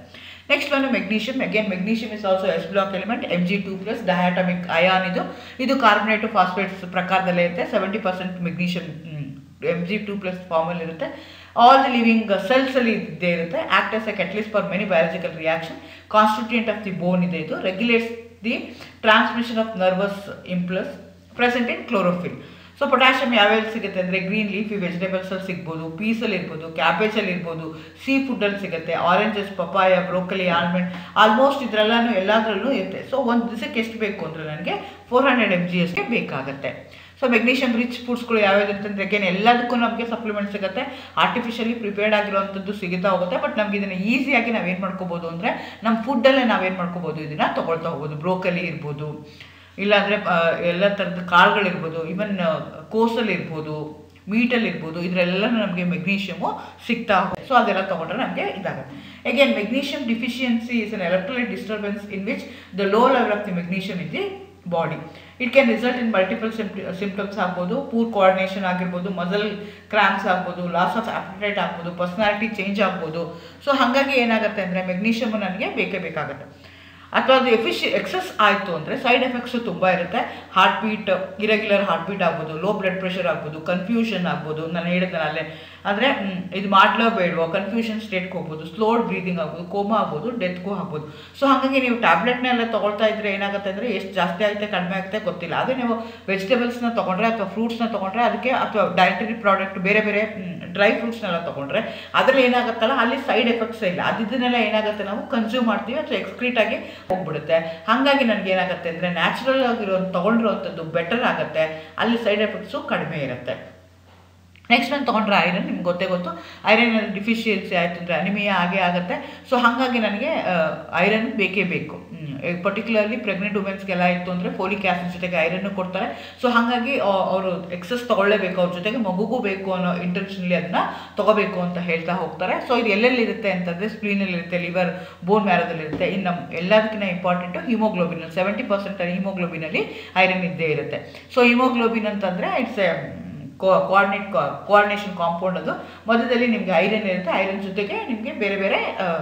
ನೆಕ್ಸ್ಟ್ ಒಂದು magnesium again magnesium is also S block element M G two plus diatomic ion ಇದು ಇದು ಕಾರ್ಬನೇಟು ಫಾಸ್ಫೇಟ್ಸ್ ಪ್ರಕಾರದಲ್ಲೇ ಇರುತ್ತೆ seventy percent magnesium M G two plus ಫಾರ್ಮಲ್ಲಿ ಇರುತ್ತೆ ಆಲ್ ದಿ ಲಿವಿಂಗ್ ಸೆಲ್ಸ್ ಅಲ್ಲಿ ಇದ್ದೇ ಇರುತ್ತೆ act as a catalyst for many biological reaction constituent of the bone ಇದೆ ಇದು regulates the transmission of nervous impulse present in chlorophyll so potassium ಯಾವ್ಯಾವ ಸಿಗುತ್ತೆ ಅಂದರೆ ಗ್ರೀನ್ ಲೀಫಿ ವೆಜಿಟೇಬಲ್ಸಲ್ಲಿ ಸಿಗ್ಬೋದು ಪೀಸಲ್ಲಿ ಇರ್ಬೋದು ಕ್ಯಾಬೇಜಲ್ಲಿ ಇರ್ಬೋದು ಸೀ ಫುಡ್ಡಲ್ಲಿ ಸಿಗುತ್ತೆ oranges papaya broccoli almond almost ಇದರೆಲ್ಲನೂ ಎಲ್ಲದರಲ್ಲೂ ಇರುತ್ತೆ ಸೊ ಒಂದು ದಿವಸಕ್ಕೆ ಎಷ್ಟು ಬೇಕು ಅಂದರೆ ನನಗೆ ಫೋರ್ ಹಂಡ್ರೆಡ್ ಎಮ್ ಜಿ ಅಷ್ಟೇ ಬೇಕಾಗುತ್ತೆ ಸೊ ಮೆಗ್ನೀಷಿಯಮ್ ರಿಚ್ ಫುಡ್ಸ್ಗಳು ಯಾವ್ಯಾವ್ದು ಅಂತಂದ್ರೆ ಅಗೇನ್ ಎಲ್ಲದಕ್ಕೂ ನಮಗೆ ಸಪ್ಲಿಮೆಂಟ್ ಸಿಗುತ್ತೆ ಆರ್ಟಿಫಿಷಿಯಲಿ ಪ್ರಿಪೇರ್ಡ್ ಆಗಿರುವಂಥದ್ದು ಸಿಗುತ್ತಾ ಹೋಗುತ್ತೆ ಬಟ್ ನಮ್ಗೆ ಇದನ್ನು ಈಸಿಯಾಗಿ ನಾವೇನು ಮಾಡ್ಕೋಬೋದು ಅಂದರೆ ನಮ್ಮ ಫುಡ್ಡಲ್ಲೇ ನಾವೇನು ಮಾಡ್ಕೋಬೋದು ಇದನ್ನು ತೊಗೊಳ್ತಾ ಹೋಗ್ಬೋದು ಬ್ರೋಕಲಿ ಇರ್ಬೋದು ಇಲ್ಲಾಂದರೆ ಎಲ್ಲ ಥರದ ಕಾಳುಗಳಿರ್ಬೋದು ಇವನ್ ಕೋಸಲ್ಲಿ ಇರ್ಬೋದು ಮೀಟಲ್ಲಿ ಇರ್ಬೋದು ಇದರೆಲ್ಲ ನಮಗೆ ಮೆಗ್ನೀಷಿಯಮು ಸಿಗ್ತಾ ಹೋಗುತ್ತೆ ಸೊ ಅದೆಲ್ಲ ತೊಗೊಂಡ್ರೆ ನಮಗೆ ಇದಾಗುತ್ತೆ again magnesium deficiency is an electrolyte disturbance in which the low level of the magnesium in the body it can result in multiple symptoms ಆಗ್ಬೋದು ಪೂರ್ ಕೋಆರ್ಡಿನೇಷನ್ ಆಗಿರ್ಬೋದು ಮಸಲ್ ಕ್ರಾಂಪ್ಸ್ ಆಗ್ಬೋದು ಲಾಸ್ ಆಫ್ ಆಪ್ಟಿಟೈಟ್ ಆಗ್ಬೋದು personality change ಆಗ್ಬೋದು so ಹಾಗಾಗಿ ಏನಾಗುತ್ತೆ ಅಂದರೆ magnesium ನನಗೆ ಬೇಕೇ ಬೇಕಾಗುತ್ತೆ ಅಥವಾ ಅದು ಎಫಿಷಿ ಎಕ್ಸಸ್ ಆಯಿತು ಅಂದರೆ ಸೈಡ್ ಎಫೆಕ್ಟ್ಸು ತುಂಬ ಇರುತ್ತೆ heart beat irregular heart beat ಆಗ್ಬೋದು ಲೋ ಬ್ಲಡ್ ಪ್ರೆಷರ್ ಆಗ್ಬೋದು ಕನ್ಫ್ಯೂಷನ್ ಆಗ್ಬೋದು ನಾನು ಹೇಳಿದ್ದೆ ಅಲ್ಲೇ ಅಂದರೆ ಇದು ಮಾಡಲೋ ಬೇಡವೋ ಕನ್ಫ್ಯೂಷನ್ ಸ್ಟೇಟ್ಗೆ ಹೋಗ್ಬೋದು ಸ್ಲೋಡ್ ಬ್ರೀದಿಂಗ್ ಆಗ್ಬೋದು ಕೋಮಾ ಆಗ್ಬೋದು ಡೆತ್ಗೂ ಆಗ್ಬೋದು ಸೊ ಹಾಗಾಗಿ ನೀವು ಟ್ಯಾಬ್ಲೆಟ್ನೆಲ್ಲ ತೊಗೊಳ್ತಾ ಇದ್ರೆ ಏನಾಗುತ್ತೆ ಅಂದರೆ ಎಷ್ಟು ಜಾಸ್ತಿ ಆಗುತ್ತೆ ಕಡಿಮೆ ಆಗುತ್ತೆ ಗೊತ್ತಿಲ್ಲ ಅದೇ ನೀವು ವೆಜಿಟೇಬಲ್ಸ್ನ ತೊಗೊಂಡ್ರೆ ಅಥವಾ ಫ್ರೂಟ್ಸ್ನ ತೊಗೊಂಡ್ರೆ ಅದಕ್ಕೆ ಅಥವಾ ಡೈಟರಿ ಪ್ರಾಡಕ್ಟ್ ಬೇರೆ ಬೇರೆ ಡ್ರೈ ಫ್ರೂಟ್ಸ್ನೆಲ್ಲ ತೊಗೊಂಡ್ರೆ ಅದರಲ್ಲಿ ಏನಾಗುತ್ತಲ್ಲ ಅಲ್ಲಿ ಸೈಡ್ ಎಫೆಕ್ಟ್ಸ್ ಇಲ್ಲ ಅದನ್ನೆಲ್ಲ ಏನಾಗುತ್ತೆ ನಾವು ಕನ್ಸ್ಯೂಮ್ ಮಾಡ್ತೀವಿ ಅಥವಾ ಎಕ್ಸ್ಕ್ರೀಟ್ ಆಗಿ ಹೋಗ್ಬಿಡುತ್ತೆ ಹಾಗಾಗಿ ನನಗೆ ಏನಾಗುತ್ತೆ ಅಂದರೆ ನ್ಯಾಚುರಲ್ ಆಗಿರೋ ತೊಗೊಂಡಿರೋವಂಥದ್ದು ಬೆಟರ್ ಆಗುತ್ತೆ ಅಲ್ಲಿ ಸೈಡ್ ಎಫೆಕ್ಟ್ಸು ಕಡಿಮೆ ಇರುತ್ತೆ ನೆಕ್ಸ್ಟ್ ನಾನು ತೊಗೊಂಡ್ರೆ ಐರನ್ ನಿಮ್ಗೆ ಗೊತ್ತೇ ಗೊತ್ತು ಐರನ್ ಡಿಫಿಷಿಯನ್ಸಿ ಆಯಿತು ಅಂದರೆ ಅನಿಮಿಯಾ ಆಗೇ ಆಗುತ್ತೆ ಸೊ ಹಾಗಾಗಿ ನನಗೆ ಐರನ್ ಬೇಕೇ ಬೇಕು ಪರ್ಟಿಕ್ಯುಲರ್ಲಿ ಪ್ರೆಗ್ನೆಂಟ್ ವುಮೆನ್ಸ್ಗೆಲ್ಲ ಇತ್ತು ಅಂದರೆ ಫೋಲಿಕ್ ಆ್ಯಸಿಡ್ ಜೊತೆಗೆ ಐರನ್ನು ಕೊಡ್ತಾರೆ ಸೊ ಹಾಗಾಗಿ ಅವರು ಎಕ್ಸಸ್ ತೊಗೊಳ್ಳೇಬೇಕು ಅವ್ರ ಜೊತೆಗೆ ಮಗುಗೂ ಬೇಕು ಅನ್ನೋ ಇಂಟೆನ್ಷನ್ಲಿ ಅದನ್ನ ತೊಗೋಬೇಕು ಅಂತ ಹೇಳ್ತಾ ಹೋಗ್ತಾರೆ ಸೊ ಇದು ಎಲ್ಲೆಲ್ಲಿರುತ್ತೆ ಅಂತಂದರೆ ಸ್ಪ್ಲೀನಲ್ಲಿರುತ್ತೆ ಲಿವರ್ ಬೋನ್ ಮ್ಯಾರೋದಲ್ಲಿರುತ್ತೆ ಇನ್ನು ನಮ್ಮ ಎಲ್ಲದಕ್ಕಿಂತ ಇಂಪಾರ್ಟೆಂಟು ಹಿಮೋಗ್ಲೋಬಿನ್ ಸೆವೆಂಟಿ ಪರ್ಸೆಂಟ್ ಹಿಮೋಗ್ಲೋಬಿನಲ್ಲಿ ಐರನ್ ಇದ್ದೇ ಇರುತ್ತೆ ಸೊ ಹಿಮೋಗ್ಲೋಬಿನ್ ಅಂತಂದರೆ it's a coordinate coordination compound ಅದು ಮಧ್ಯದಲ್ಲಿ ನಿಮಗೆ ಐರನ್ ಇರುತ್ತೆ ಐರನ್ ಜೊತೆಗೆ ನಿಮಗೆ ಬೇರೆ ಬೇರೆ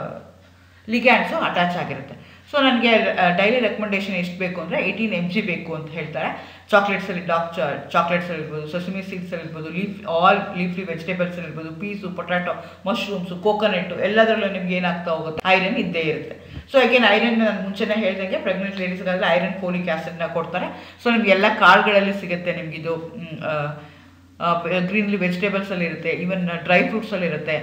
ಲಿಗ್ಯಾಂಡ್ಸು ಅಟ್ಯಾಚ್ ಆಗಿರುತ್ತೆ ಸೊ ನನಗೆ ಡೈಲಿ ರೆಕಮೆಂಡೇಷನ್ ಎಷ್ಟು ಬೇಕು ಅಂದರೆ ಏಯ್ಟೀನ್ ಎಮ್ ಜಿ ಬೇಕು ಅಂತ ಹೇಳ್ತಾರೆ ಚಾಕ್ಲೇಟ್ಸಲ್ಲಿ ಡಾರ್ಕ್ ಚಾಕ್ಲೇಟ್ಸಲ್ಲಿ ಇರ್ಬೋದು ಸಸಿಮಿ ಸೀಡ್ಸಲ್ಲಿ ಇರ್ಬೋದು ಲೀಫ್ ಆಲ್ ಲೀಫ್ಲಿ ವೆಜಿಟೇಬಲ್ಸಲ್ಲಿ ಇರ್ಬೋದು ಪೀಸು ಪೊಟ್ಯಾಟೊ ಮಶ್ರೂಮ್ಸು ಕೋಕೋನಟ್ಟು ಎಲ್ಲದರಲ್ಲೂ ನಿಮ್ಗೆ ಏನಾಗ್ತಾ ಹೋಗುತ್ತೆ ಐರನ್ ಇದ್ದೇ ಇರುತ್ತೆ ಸೊ ಅಗೇನ್ ಐರನ್ ನಾನು ಮುಂಚೆನೇ ಹೇಳ್ದಂಗೆ ಪ್ರೆಗ್ನೆಂಟ್ ಲೇಡೀಸ್ಗಾದ್ರೆ ಐರನ್ ಫೋಲಿಕ್ ಆ್ಯಸಿಡ್ನ ಕೊಡ್ತಾರೆ ಸೊ ನಿಮ್ಗೆ ಎಲ್ಲ ಕಾಳುಗಳಲ್ಲಿ ಸಿಗುತ್ತೆ ನಿಮಗಿದು ಗ್ರೀನ್ಲಿ ವೆಜಿಟೇಬಲ್ಸಲ್ಲಿ ಇರುತ್ತೆ ಈವನ್ ಡ್ರೈ ಫ್ರೂಟ್ಸಲ್ಲಿ ಇರುತ್ತೆ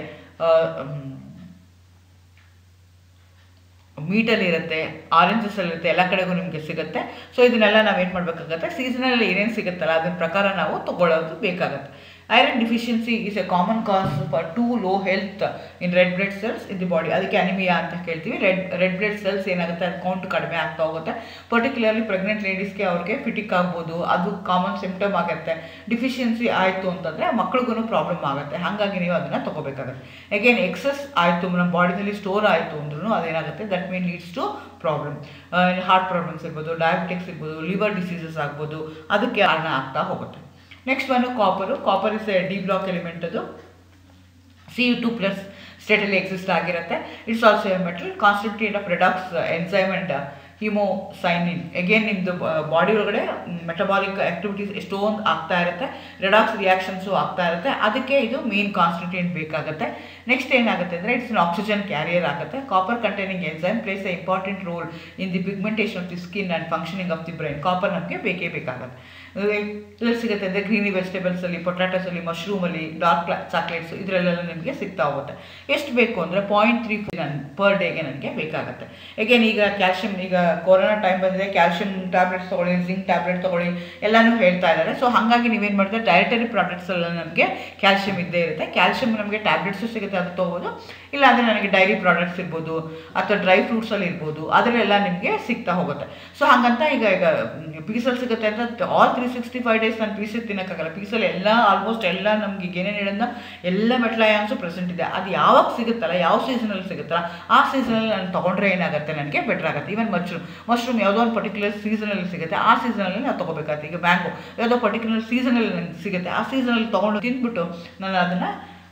ಮೀಟಲ್ಲಿ ಇರುತ್ತೆ ಆರೆಂಜಸಲ್ಲಿ ಇರುತ್ತೆ ಎಲ್ಲ ಕಡೆಗೂ ನಿಮಗೆ ಸಿಗುತ್ತೆ ಸೊ ಇದನ್ನೆಲ್ಲ ನಾವೇನು ಮಾಡಬೇಕಾಗತ್ತೆ ಸೀಸನಲ್ಲಿ ಏನೇನು ಸಿಗುತ್ತಲ್ಲ ಅದ್ರ ಪ್ರಕಾರ ನಾವು ತೊಗೊಳ್ಳೋದು ಬೇಕಾಗತ್ತೆ iron deficiency is a common cause for too low health in red blood cells in the body ಅದಕ್ಕೆ ಅನಿಮಿಯಾ ಅಂತ ಕೇಳ್ತೀವಿ ರೆಡ್ ರೆಡ್ ಬ್ಲಡ್ ಸೆಲ್ಸ್ ಏನಾಗುತ್ತೆ ಅದು ಕೌಂಟ್ ಕಡಿಮೆ ಆಗ್ತಾ ಹೋಗುತ್ತೆ ಪರ್ಟಿಕ್ಯುಲರ್ಲಿ ಪ್ರೆಗ್ನೆಂಟ್ ಲೇಡೀಸ್ಗೆ ಅವ್ರಿಗೆ ಫಿಟಿಕ್ ಆಗ್ಬೋದು ಅದು ಕಾಮನ್ ಸಿಂಪ್ಟಮ್ ಆಗುತ್ತೆ ಡಿಫಿಷಿಯನ್ಸಿ ಆಯಿತು ಅಂತಂದರೆ ಮಕ್ಳಿಗೂ ಪ್ರಾಬ್ಲಮ್ ಆಗುತ್ತೆ ಹಾಗಾಗಿ ನೀವು ಅದನ್ನು ತೊಗೋಬೇಕಾಗುತ್ತೆ ಅಗೇನ್ ಎಕ್ಸಸ್ ಆಯಿತು ನಮ್ಮ ಬಾಡಿನಲ್ಲಿ ಸ್ಟೋರ್ ಆಯಿತು ಅಂದ್ರೂ ಅದೇನಾಗುತ್ತೆ that mean leads to problem heart problems ಇರ್ಬೋದು ಡಯಾಬಿಟಿಕ್ಸ್ ಇರ್ಬೋದು ಲಿವರ್ ಡಿಸೀಸಸ್ ಆಗ್ಬೋದು ಅದಕ್ಕೆ ಕಾರಣ ಆಗ್ತಾ ಹೋಗುತ್ತೆ next one copper copper is a D block element ಅದು ಸಿ ಯು ಟು ಪ್ಲಸ್ ಸ್ಟೇಟಲ್ಲಿ ಎಕ್ಸಿಸ್ಟ್ ಆಗಿರುತ್ತೆ it's also a metal constituent of redox enzyme and haemocyanin again ನಿಮ್ಮದು ಬಾಡಿ ಒಳಗಡೆ ಮೆಟಬಾಲಿಕ್ ಆ್ಯಕ್ಟಿವಿಟೀಸ್ ಎಷ್ಟೊಂದು ಆಗ್ತಾ ಇರುತ್ತೆ ರೆಡಾಕ್ಸ್ ರಿಯಾಕ್ಷನ್ಸು ಆಗ್ತಾ ಇರುತ್ತೆ ಅದಕ್ಕೆ ಇದು ಮೇನ್ ಕಾನ್ಸ್ಟಿಟ್ಯೂಂಟ್ ಬೇಕಾಗುತ್ತೆ ನೆಕ್ಸ್ಟ್ ಏನಾಗುತ್ತೆ ಅಂದರೆ ಇಟ್ಸ್ ಅನ್ ಆಕ್ಸಿಜನ್ ಕ್ಯಾರಿಯರ್ ಆಗುತ್ತೆ copper containing enzyme plays a important role in the pigmentation of the skin and functioning of the brain copper ನಮಗೆ ಬೇಕೇ ಬೇಕಾಗುತ್ತೆ ಎಲ್ಲಿ ಸಿಗುತ್ತೆ ಅಂದರೆ ಗ್ರೀನಿ ವೆಜಿಟೇಬಲ್ಸಲ್ಲಿ ಪೊಟ್ಯಾಟೋಸಲ್ಲಿ ಮಶ್ರೂಮಲ್ಲಿ ಡಾರ್ಕ್ ಚಾಕ್ಲೇಟ್ಸು ಇದರಲ್ಲೆಲ್ಲ ನಿಮಗೆ ಸಿಗ್ತಾ ಹೋಗುತ್ತೆ ಎಷ್ಟು ಬೇಕು ಅಂದರೆ ಪಾಯಿಂಟ್ ತ್ರೀ ನನ್ ಪರ್ ಡೇಗೆ ನನಗೆ ಬೇಕಾಗುತ್ತೆ ಏಕೆನ್ ಈಗ ಕ್ಯಾಲ್ಶಿಯಂ ಈಗ ಕೊರೋನಾ ಟೈಮ್ ಬಂದರೆ ಕ್ಯಾಲ್ಶಿಯಂ ಟ್ಯಾಬ್ಲೆಟ್ಸ್ ತೊಗೊಳ್ಳಿ ಜಿಂಕ್ ಟ್ಯಾಬ್ಲೆಟ್ ತೊಗೊಳ್ಳಿ ಎಲ್ಲನೂ ಹೇಳ್ತಾ ಇದ್ದಾರೆ ಸೊ ಹಾಗಾಗಿ ನೀವೇನು ಮಾಡಿದ್ರೆ ಡಯಟರಿ ಪ್ರಾಡಕ್ಟ್ಸ್ ಎಲ್ಲ ನಮಗೆ ಕ್ಯಾಲ್ಶಿಯಂ ಇದ್ದೇ ಇರುತ್ತೆ ಕ್ಯಾಲ್ಶಿಯಂ ನಮಗೆ ಟ್ಯಾಬ್ಲೆಟ್ಸು ಸಿಗುತ್ತೆ ಅದು ತೊಗೋಬೋದು ಇಲ್ಲಾಂದರೆ ನನಗೆ ಡೈರಿ ಪ್ರಾಡಕ್ಟ್ಸ್ ಇರ್ಬೋದು ಅಥವಾ ಡ್ರೈ ಫ್ರೂಟ್ಸಲ್ಲಿ ಇರ್ಬೋದು ಅದರಲ್ಲೆಲ್ಲ ನಿಮಗೆ ಸಿಗ್ತಾ ಹೋಗುತ್ತೆ ಸೊ ಹಾಗಂತ ಈಗ ಈಗ ಪೀಸಲ್ಲಿ ಸಿಗುತ್ತೆ ಅಂತ all three sixty five days ನಾನು ಪೀಸಲ್ಲಿ ತಿನ್ನೋಕ್ಕಾಗಲ್ಲ ಪೀಸಲ್ಲಿ ಎಲ್ಲ ಆಲ್ಮೋಸ್ಟ್ ಎಲ್ಲ ನಮ್ಗೆ ಈಗ ಏನೇನು ಹೇಳೋದನ್ನ ಎಲ್ಲ ಮೆಟ್ಲಾಯಾಂಸು ಪ್ರೆಸೆಂಟ್ ಇದೆ ಅದು ಯಾವಾಗ ಸಿಗುತ್ತಲ್ಲ ಯಾವ ಸೀಸನಲ್ಲಿ ಸಿಗುತ್ತಲ್ಲ ಆ ಸೀಸನಲ್ಲಿ ನಾನು ತೊಗೊಂಡ್ರೆ ಏನಾಗುತ್ತೆ ನನಗೆ ಬೆಟರ್ ಆಗುತ್ತೆ ಈವನ್ ಮಶ್ರೂಮ್ ಮಶ್ರೂಮ್ ಯಾವುದೋ ಒಂದು ಪರ್ಟಿಕ್ಯುಲರ್ ಸೀಸನಲ್ಲಿ ಸಿಗುತ್ತೆ ಆ ಸೀಸನಲ್ಲಿ ನಾನು ತೊಗೋಬೇಕಾಗುತ್ತೆ ಈಗ ಮ್ಯಾಂಗೋ ಯಾವುದೋ ಪರ್ಟಿಕ್ಯುಲರ್ ಸೀಸನಲ್ಲಿ ನನಗೆ ಸಿಗುತ್ತೆ ಆ ಸೀಸನಲ್ಲಿ ತೊಗೊಂಡು ತಿಂದ್ಬಿಟ್ಟು ನಾನು ಅದನ್ನು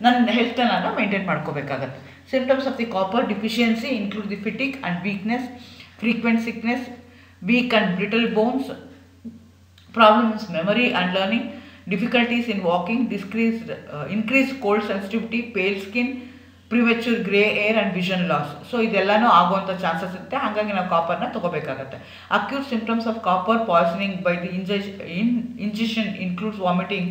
ನನ್ನ ಹೆಲ್ತನ್ನ ನಾನು ಮೇಂಟೈನ್ ಮಾಡ್ಕೋಬೇಕಾಗತ್ತೆ symptoms of the copper deficiency include the fatigue and weakness frequent sickness weak and brittle bones problems memory and learning difficulties in walking decreased uh, increased cold sensitivity pale skin premature grey hair and vision loss so ಇದೆಲ್ಲನೂ ಆಗುವಂಥ chances ಇರುತ್ತೆ ಹಾಗಾಗಿ ನಾವು ಕಾಪರ್ನ ತಗೋಬೇಕಾಗತ್ತೆ acute symptoms of copper poisoning by the ಇಂಜೆಶ್ in injection includes vomiting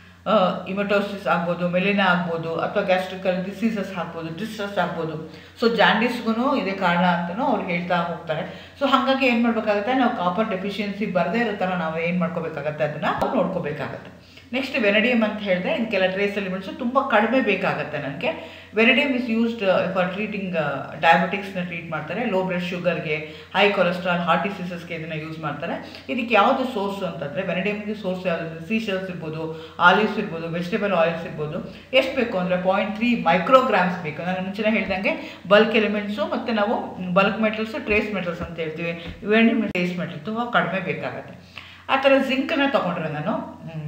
ಇಮಟೋಸಿಸ್ ಆಗ್ಬೋದು ಮೆಲಿನಾ ಆಗ್ಬೋದು ಅಥವಾ ಗ್ಯಾಸ್ಟ್ರಿಕಲ್ ಡಿಸೀಸಸ್ ಆಗ್ಬೋದು ಡಿಸ್ಟ್ರೆಸ್ ಆಗ್ಬೋದು ಸೊ ಜಾಂಡೀಸ್ಗೂ ಇದೇ ಕಾರಣ ಅಂತಲೂ ಅವ್ರು ಹೇಳ್ತಾ ಹೋಗ್ತಾರೆ ಸೊ ಹಾಗಾಗಿ ಏನು ಮಾಡಬೇಕಾಗುತ್ತೆ ನಾವು ಕಾಪರ್ ಡೆಫಿಷಿಯನ್ಸಿ ಬರದೇ ಇರೋ ಥರ ನಾವು ಏನು ಮಾಡ್ಕೋಬೇಕಾಗತ್ತೆ ಅದನ್ನು ನೋಡ್ಕೋಬೇಕಾಗತ್ತೆ ನೆಕ್ಸ್ಟ್ ವೆನಡಿಯಮ್ ಅಂತ ಹೇಳಿದ್ರೆ ಇದಕ್ಕೆಲ್ಲ ಟ್ರೇಸ್ ಎಲಿಮೆಂಟ್ಸು ತುಂಬ ಕಡಿಮೆ ಬೇಕಾಗುತ್ತೆ ನನಗೆ vanadium is used for treating ಡಯಾಬಿಟಿಕ್ಸ್ನ ಟ್ರೀಟ್ ಮಾಡ್ತಾರೆ ಲೋ ಬ್ಲಡ್ ಶುಗರ್ಗೆ ಹೈ ಕೊಲೆಸ್ಟ್ರಾಲ್ ಹಾರ್ಟ್ ಡಿಸೀಸಸ್ಗೆ ಇದನ್ನು ಯೂಸ್ ಮಾಡ್ತಾರೆ ಇದಕ್ಕೆ ಯಾವುದು ಸೋರ್ಸ್ ಅಂತಂದರೆ ವೆನಡಿಯಮ್ಗೆ ಸೋರ್ಸ್ ಯಾವುದು ಸೀಶಲ್ಸ್ ಇರ್ಬೋದು ಆಲಿವ್ಸ್ ಇರ್ಬೋದು ವೆಜಿಟೇಬಲ್ ಆಯಿಲ್ಸ್ ಇರ್ಬೋದು ಎಷ್ಟು ಬೇಕು ಅಂದರೆ ಪಾಯಿಂಟ್ ತ್ರೀ ಮೈಕ್ರೋಗ್ರಾಮ್ಸ್ ಬೇಕು ನಾನು ಮುಂಚೆನೇ ಹೇಳ್ದಂಗೆ ಬಲ್ಕ್ ಎಲಿಮೆಂಟ್ಸು ಮತ್ತು ನಾವು ಬಲ್ಕ್ ಮೆಟಲ್ಸು ಟ್ರೇಸ್ ಮೆಟಲ್ಸ್ ಅಂತ ಹೇಳ್ತೀವಿ ವೆಂಡಿ ಟ್ರೇಸ್ ಮೆಟಲ್ ತುಂಬ ಕಡಿಮೆ ಬೇಕಾಗುತ್ತೆ ಆ ಥರ ಜಿಂಕನ್ನು ತೊಗೊಂಡ್ರೆ ನಾನು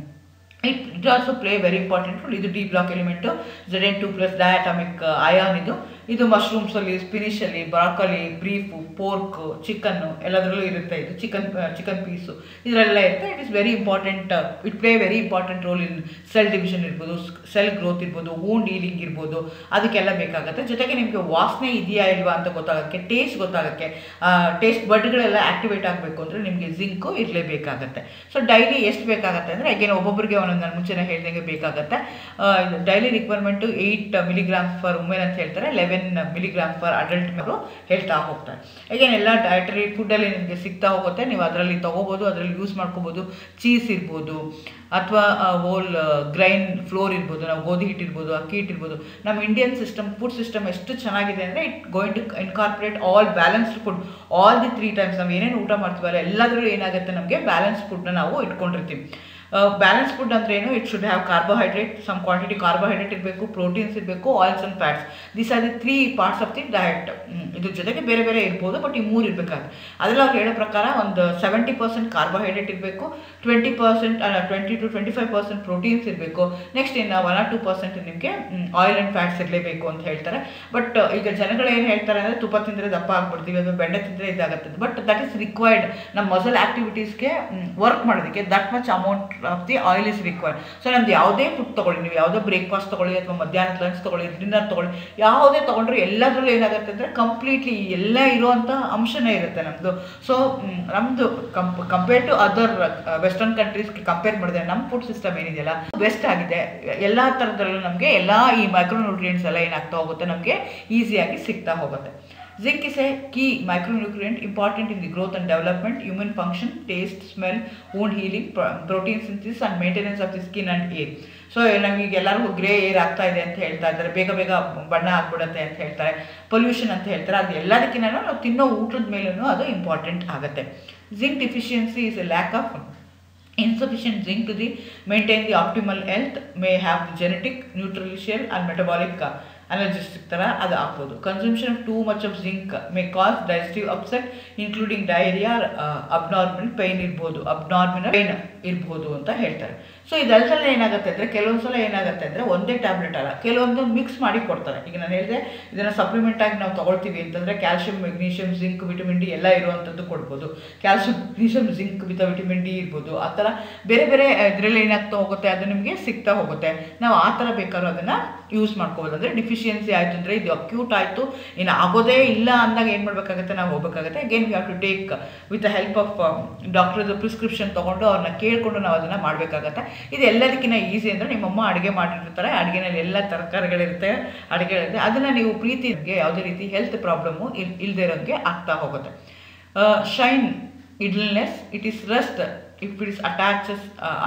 it it also play very important role ಇದು D block element Z N two plus diatomic ion ಇದು ಇದು ಮಶ್ರೂಮ್ಸಲ್ಲಿ ಸ್ಪಿನಿಷಲ್ಲಿ ಬ್ರಾಕಲಿ ಬ್ರೀಫು ಪೋರ್ಕ್ ಚಿಕನ್ನು ಎಲ್ಲದರಲ್ಲೂ ಇರುತ್ತೆ ಇದು ಚಿಕನ್ ಚಿಕನ್ ಪೀಸು ಇದರೆಲ್ಲ ಇರುತ್ತೆ it is very important it play very important role in cell division ಇರ್ಬೋದು cell growth ಇರ್ಬೋದು ವೂಂಡ್ ಹೀಲಿಂಗ್ ಇರ್ಬೋದು ಅದಕ್ಕೆಲ್ಲ ಬೇಕಾಗುತ್ತೆ ಜೊತೆಗೆ ನಿಮಗೆ ವಾಸನೆ ಇದೆಯಾ ಇಲ್ವಾ ಅಂತ ಗೊತ್ತಾಗೋಕ್ಕೆ ಟೇಸ್ಟ್ ಗೊತ್ತಾಗೋಕ್ಕೆ ಟೇಸ್ಟ್ ಬಡ್ಗಳೆಲ್ಲ ಆ್ಯಕ್ಟಿವೇಟ್ ಆಗಬೇಕು ಅಂದರೆ ನಿಮಗೆ ಜಿಂಕು ಇರಲೇಬೇಕಾಗತ್ತೆ ಸೊ ಡೈಲಿ ಎಷ್ಟು ಬೇಕಾಗುತ್ತೆ ಅಂದರೆ ಅಗೇನ್ ಒಬ್ಬೊಬ್ಬರಿಗೆ ಒಂದೊಂದು ನಾನು ಮುಂಚೆನೇ ಹೇಳ್ದಂಗೆ ಬೇಕಾಗುತ್ತೆ daily requirement eight milligrams for women ಅಂತ ಹೇಳ್ತಾರೆ ಲೆವೆನ್ ಮಿಲಿಗ್ರಾಮ್ ಫರ್ ಅಡಲ್ಟ್ ಮೇರು ಹೇಳ್ತಾ ಹೋಗ್ತಾರೆ ಅಗೇನ್ ಎಲ್ಲ ಡಯಟರಿ ಫುಡ್ಡಲ್ಲಿ ನಿಮಗೆ ಸಿಗ್ತಾ ಹೋಗುತ್ತೆ ನೀವು ಅದರಲ್ಲಿ ತೊಗೋಬೋದು ಅದರಲ್ಲಿ ಯೂಸ್ ಮಾಡ್ಕೋಬೋದು ಚೀಸ್ ಇರ್ಬೋದು ಅಥವಾ ಹೋಲ್ ಗ್ರೈನ್ ಫ್ಲೋರ್ ಇರ್ಬೋದು ನಾವು ಗೋಧಿ ಹಿಟ್ಟು ಇರ್ಬೋದು ಅಕ್ಕಿ ಹಿಟ್ಟು ಇರ್ಬೋದು ನಮ್ಮ ಇಂಡಿಯನ್ ಸಿಸ್ಟಮ್ ಫುಡ್ ಸಿಸ್ಟಮ್ ಎಷ್ಟು ಚೆನ್ನಾಗಿದೆ ಅಂದರೆ it going to incorporate all balanced food all the three times ನಾವು ಏನೇನು ಊಟ ಮಾಡ್ತೀವಲ್ಲ ಎಲ್ಲದರಲ್ಲೂ ಏನಾಗುತ್ತೆ ನಮಗೆ ಬ್ಯಾಲೆನ್ಸ್ ಫುಡ್ನ ನಾವು ಇಟ್ಕೊಂಡಿರ್ತೀವಿ ಬ್ಯಾಲೆನ್ಸ್ ಫುಡ್ ಅಂದ್ರೆ ಏನು it should have carbohydrate some quantity carbohydrate ಇರಬೇಕು ಪ್ರೋಟೀನ್ಸ್ ಇರಬೇಕು oils and fats these are the three parts of the diet ಇದ್ರ ಜೊತೆಗೆ ಬೇರೆ ಬೇರೆ ಇರ್ಬೋದು ಬಟ್ ಈ ಮೂರು ಇರಬೇಕಾಗುತ್ತೆ ಅದರಲ್ಲಿ ಅವ್ರು ಹೇಳೋ ಪ್ರಕಾರ ಒಂದು ಸೆವೆಂಟಿ ಪರ್ಸೆಂಟ್ ಕಾರ್ಬೋಹೈಡ್ರೇಟ್ ಇರಬೇಕು twenty percent twenty two twenty five percent proteins ಇರಬೇಕು ನೆಕ್ಸ್ಟ್ ಇನ್ನು ಒನ್ ಆರ್ ಟು ಪರ್ಸೆಂಟ್ ನಿಮಗೆ ಆಯಿಲ್ ಆ್ಯಂಡ್ ಫ್ಯಾಟ್ಸ್ ಇರಲೇಬೇಕು ಅಂತ ಹೇಳ್ತಾರೆ ಬಟ್ ಈಗ ಜನಗಳು ಏನು ಹೇಳ್ತಾರೆ ಅಂದರೆ ತುಪ್ಪ ತಿಂದರೆ ದಪ್ಪ ಆಗ್ಬಿಡ್ತೀವಿ ಅಥವಾ ಬೆಂಡೆ ತಿಂದರೆ ಇದಾಗುತ್ತೆ ಬಟ್ ದಟ್ ಈಸ್ ರಿಕ್ವೈರ್ಡ್ ನಮ್ಮ ಮಸಲ್ ಆ್ಯಕ್ಟಿವಿಟೀಸ್ಗೆ ವರ್ಕ್ ಮಾಡೋದಕ್ಕೆ that much amount of the oil is required so ನಮ್ದು ಯಾವುದೇ ಫುಡ್ ತೊಗೊಳ್ಳಿ ನೀವು ಯಾವುದೋ ಬ್ರೇಕ್ಫಾಸ್ಟ್ ತೊಗೊಳ್ಳಿ ಅಥವಾ ಮಧ್ಯಾಹ್ನದ ಲಂಚ್ ತೊಗೊಳ್ಳಿ ಡಿನ್ನರ್ ತೊಗೊಳ್ಳಿ ಯಾವುದೇ ತೊಗೊಂಡ್ರೆ ಎಲ್ಲದರಲ್ಲೂ ಏನಾಗುತ್ತೆ ಅಂದರೆ ಕಂಪ್ಲೀಟ್ಲಿ ಎಲ್ಲ ಇರುವಂಥ ಅಂಶನೇ ಇರುತ್ತೆ ನಮ್ಮದು ಸೊ ನಮ್ಮದು comp compare to other western ಕಂಟ್ರೀಸ್ಗೆ ಕಂಪೇರ್ ಮಾಡಿದ್ರೆ ನಮ್ಮ ಫುಡ್ ಸಿಸ್ಟಮ್ ಏನಿದೆಯಲ್ಲ ಬೆಸ್ಟ್ ಆಗಿದೆ ಎಲ್ಲ ಥರದಲ್ಲೂ ನಮಗೆ ಎಲ್ಲ ಈ ಮೈಕ್ರೋ ನ್ಯೂಟ್ರಿಯೆಂಟ್ಸ್ ಎಲ್ಲ ಏನಾಗ್ತಾ ಹೋಗುತ್ತೆ ನಮಗೆ ಈಸಿಯಾಗಿ ಸಿಗ್ತಾ ಹೋಗುತ್ತೆ Zinc is a key micronutrient important in the growth and development, human function, taste, smell, wound healing, pro- protein synthesis and maintenance of the skin and hair. So ನಮಗೆ ಎಲ್ಲರಿಗೂ ಗ್ರೇ ಏರ್ ಆಗ್ತಾ ಇದೆ ಅಂತ ಹೇಳ್ತಾ ಇದ್ದಾರೆ ಬೇಗ ಬೇಗ ಬಣ್ಣ ಆಗ್ಬಿಡುತ್ತೆ ಅಂತ ಹೇಳ್ತಾರೆ ಪೊಲ್ಯೂಷನ್ ಅಂತ ಹೇಳ್ತಾರೆ ಅದು ಎಲ್ಲದಕ್ಕಿಂತ ನಾವು ತಿನ್ನೋ ಊಟದ ಮೇಲೂ ಅದು ಇಂಪಾರ್ಟೆಂಟ್ ಆಗುತ್ತೆ zinc deficiency is a lack of insufficient zinc to the maintain the optimal health may have the genetic, nutritional and metabolic uh, ಅನರ್ಜಿಸ್ಟಿಕ್ ಥರ ಅದು ಆಗ್ಬೋದು consumption of too much of zinc may cause digestive upset including diarrhoea abnormal pain ಇರ್ಬೋದು abdominal pine ಇರ್ಬೋದು ಅಂತ ಹೇಳ್ತಾರೆ so ಇದೆಲ್ಲದಲ್ಲ ಏನಾಗುತ್ತೆ ಅಂದರೆ ಕೆಲವೊಂದು ಸಲ ಏನಾಗುತ್ತೆ ಅಂದರೆ ಒಂದೇ ಟ್ಯಾಬ್ಲೆಟ್ ಅಲ್ಲ ಕೆಲವೊಂದು ಮಿಕ್ಸ್ ಮಾಡಿ ಕೊಡ್ತಾರೆ ಈಗ ನಾನು ಹೇಳಿದೆ ಇದನ್ನು ಸಪ್ಲಿಮೆಂಟ್ ಆಗಿ ನಾವು ತೊಗೊಳ್ತೀವಿ ಅಂತಂದರೆ calcium magnesium zinc vitamin D ಎಲ್ಲ ಇರುವಂಥದ್ದು ಕೊಡ್ಬೋದು calcium magnesium zinc with vitamin D ಇರ್ಬೋದು ಆ ಥರ ಬೇರೆ ಬೇರೆ ಇದರಲ್ಲಿ ಏನಾಗ್ತಾ ಹೋಗುತ್ತೆ ಅದು ನಿಮಗೆ ಸಿಗ್ತಾ ಹೋಗುತ್ತೆ ನಾವು ಆ ಥರ ಬೇಕಾದ್ರೂ ಅದನ್ನು ಯೂಸ್ ಮಾಡ್ಕೋಬೋದು ಅಂದರೆ ಡಿಫಿಷಿಯನ್ಸಿ ಆಯಿತು ಅಂದರೆ ಇದು ಅಕ್ಯೂಟ್ ಆಯಿತು ಇನ್ನು ಆಗೋದೇ ಇಲ್ಲ ಅಂದಾಗ ಏನು ಮಾಡಬೇಕಾಗುತ್ತೆ ನಾವು ಹೋಗಬೇಕಾಗುತ್ತೆ again we have to take with the help of ಡಾಕ್ಟರ್ದು ಪ್ರಿಸ್ಕ್ರಿಪ್ಷನ್ ತೊಗೊಂಡು ಅವ್ರನ್ನ ಕೇಳಿಕೊಂಡು ನಾವು ಅದನ್ನು ಮಾಡಬೇಕಾಗತ್ತೆ ಇದು ಎಲ್ಲದಕ್ಕಿಂತ ಈಸಿ ಅಂದರೆ ನಿಮ್ಮಮ್ಮ ಅಡುಗೆ ಮಾಡಿರ್ತಾರೆ ಅಡುಗೆನಲ್ಲಿ ಎಲ್ಲ ತರಕಾರಿಗಳಿರುತ್ತೆ ಅಡುಗೆಗಳಿರುತ್ತೆ ಅದನ್ನು ನೀವು ಪ್ರೀತಿಗೆ ಯಾವುದೇ ರೀತಿ ಹೆಲ್ತ್ ಪ್ರಾಬ್ಲಮ್ಮು ಇಲ್ ಇಲ್ಲದೆ ಇರೋಂಗೆ ಆಗ್ತಾ ಹೋಗುತ್ತೆ shine idleness it is rust if it is attaches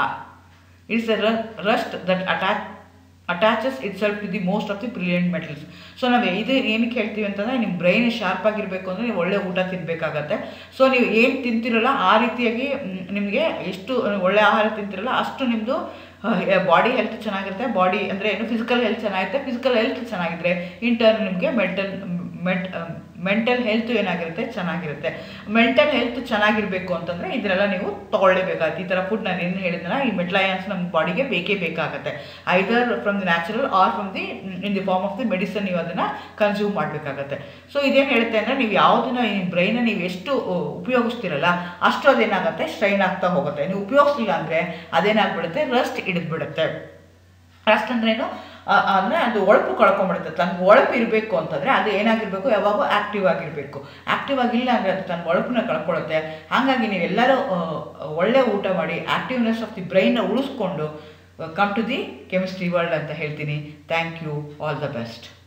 it's a rust that attach attaches itself to the most of the brilliant metals so ನಾವು ಇದು ಏನಕ್ಕೆ ಹೇಳ್ತೀವಿ ಅಂತಂದರೆ ನಿಮ್ಮ ಬ್ರೈನ್ ಶಾರ್ಪ್ ಆಗಿರಬೇಕು ಅಂದರೆ ನೀವು ಒಳ್ಳೆ ಊಟ ತಿನ್ನಬೇಕಾಗತ್ತೆ ಸೊ ನೀವು ಏನು ತಿಂತಿರಲ್ಲ ಆ ರೀತಿಯಾಗಿ ನಿಮಗೆ ಎಷ್ಟು ಒಳ್ಳೆ ಆಹಾರ ತಿಂತಿರಲ್ಲ ಅಷ್ಟು ನಿಮ್ಮದು ಬಾಡಿ ಹೆಲ್ತ್ ಚೆನ್ನಾಗಿರುತ್ತೆ ಬಾಡಿ ಅಂದರೆ ಏನು ಫಿಸಿಕಲ್ ಹೆಲ್ತ್ ಚೆನ್ನಾಗಿರುತ್ತೆ ಫಿಸಿಕಲ್ ಹೆಲ್ತ್ ಚೆನ್ನಾಗಿದ್ರೆ ಇನ್ ಟರ್ನ್ ನಿಮಗೆ ಮೆಂಟಲ್ ಮೆಟ್ ಮೆಂಟಲ್ ಹೆಲ್ತ್ ಏನಾಗಿರುತ್ತೆ ಚೆನ್ನಾಗಿರುತ್ತೆ ಮೆಂಟಲ್ ಹೆಲ್ತ್ ಚೆನ್ನಾಗಿರಬೇಕು ಅಂತಂದರೆ ಇದನ್ನೆಲ್ಲ ನೀವು ತೊಗೊಳ್ಳೇಬೇಕಾಗುತ್ತೆ ಈ ಥರ ಫುಡ್ ನಾನು ಏನು ಹೇಳಿದ್ನಲ್ಲ ಈ ಮೆಟ್ಲಯನ್ಸ್ ನಮ್ಮ ಬಾಡಿಗೆ ಬೇಕೇ ಬೇಕಾಗುತ್ತೆ either from the natural or from the in the form of the medicine ನೀವು ಅದನ್ನು ಕನ್ಸ್ಯೂಮ್ ಮಾಡಬೇಕಾಗತ್ತೆ ಸೊ ಇದೇನು ಹೇಳುತ್ತೆ ಅಂದರೆ ನೀವು ಯಾವುದನ್ನ ಈ ಬ್ರೈನ ನೀವು ಎಷ್ಟು ಆ, ಉಪಯೋಗಿಸ್ತೀರಲ್ಲ ಅಷ್ಟು ಅದೇನಾಗುತ್ತೆ ಸ್ಟ್ರೈನ್ ಆಗ್ತಾ ಹೋಗುತ್ತೆ ನೀವು ಉಪಯೋಗಿಸ್ಲಿಲ್ಲ ಅಂದರೆ ಅದೇನಾಗ್ಬಿಡುತ್ತೆ ರಸ್ಟ್ ಹಿಡಿದ್ಬಿಡುತ್ತೆ ರಸ್ಟ್ ಅಂದ್ರೇನು ಆ- ಅಂದ್ರೆ ಅದು ಒಳಪು ಕಳ್ಕೊಂಡ್ಬಿಡುತ್ತೆ ತನ್ನ ಒಳಪು ಇರಬೇಕು ಅಂತಂದರೆ ಅದು ಏನಾಗಿರಬೇಕು ಯಾವಾಗೂ ಆ್ಯಕ್ಟಿವ್ ಆಗಿರಬೇಕು ಆ್ಯಕ್ಟಿವ್ ಆಗಿಲ್ಲ ಅಂದರೆ ಅದು ತನ್ನ ಒಳಪನ್ನ ಕಳ್ಕೊಳ್ಳುತ್ತೆ ಹಾಗಾಗಿ ನೀವೆಲ್ಲರೂ ಆ, ಒಳ್ಳೆ ಊಟ ಮಾಡಿ ಆ್ಯಕ್ಟಿವ್ನೆಸ್ ಆಫ್ ದಿ ಬ್ರೈನ್ನ ಉಳಿಸ್ಕೊಂಡು come to the chemistry world ಅಂತ ಹೇಳ್ತೀನಿ thank you all the best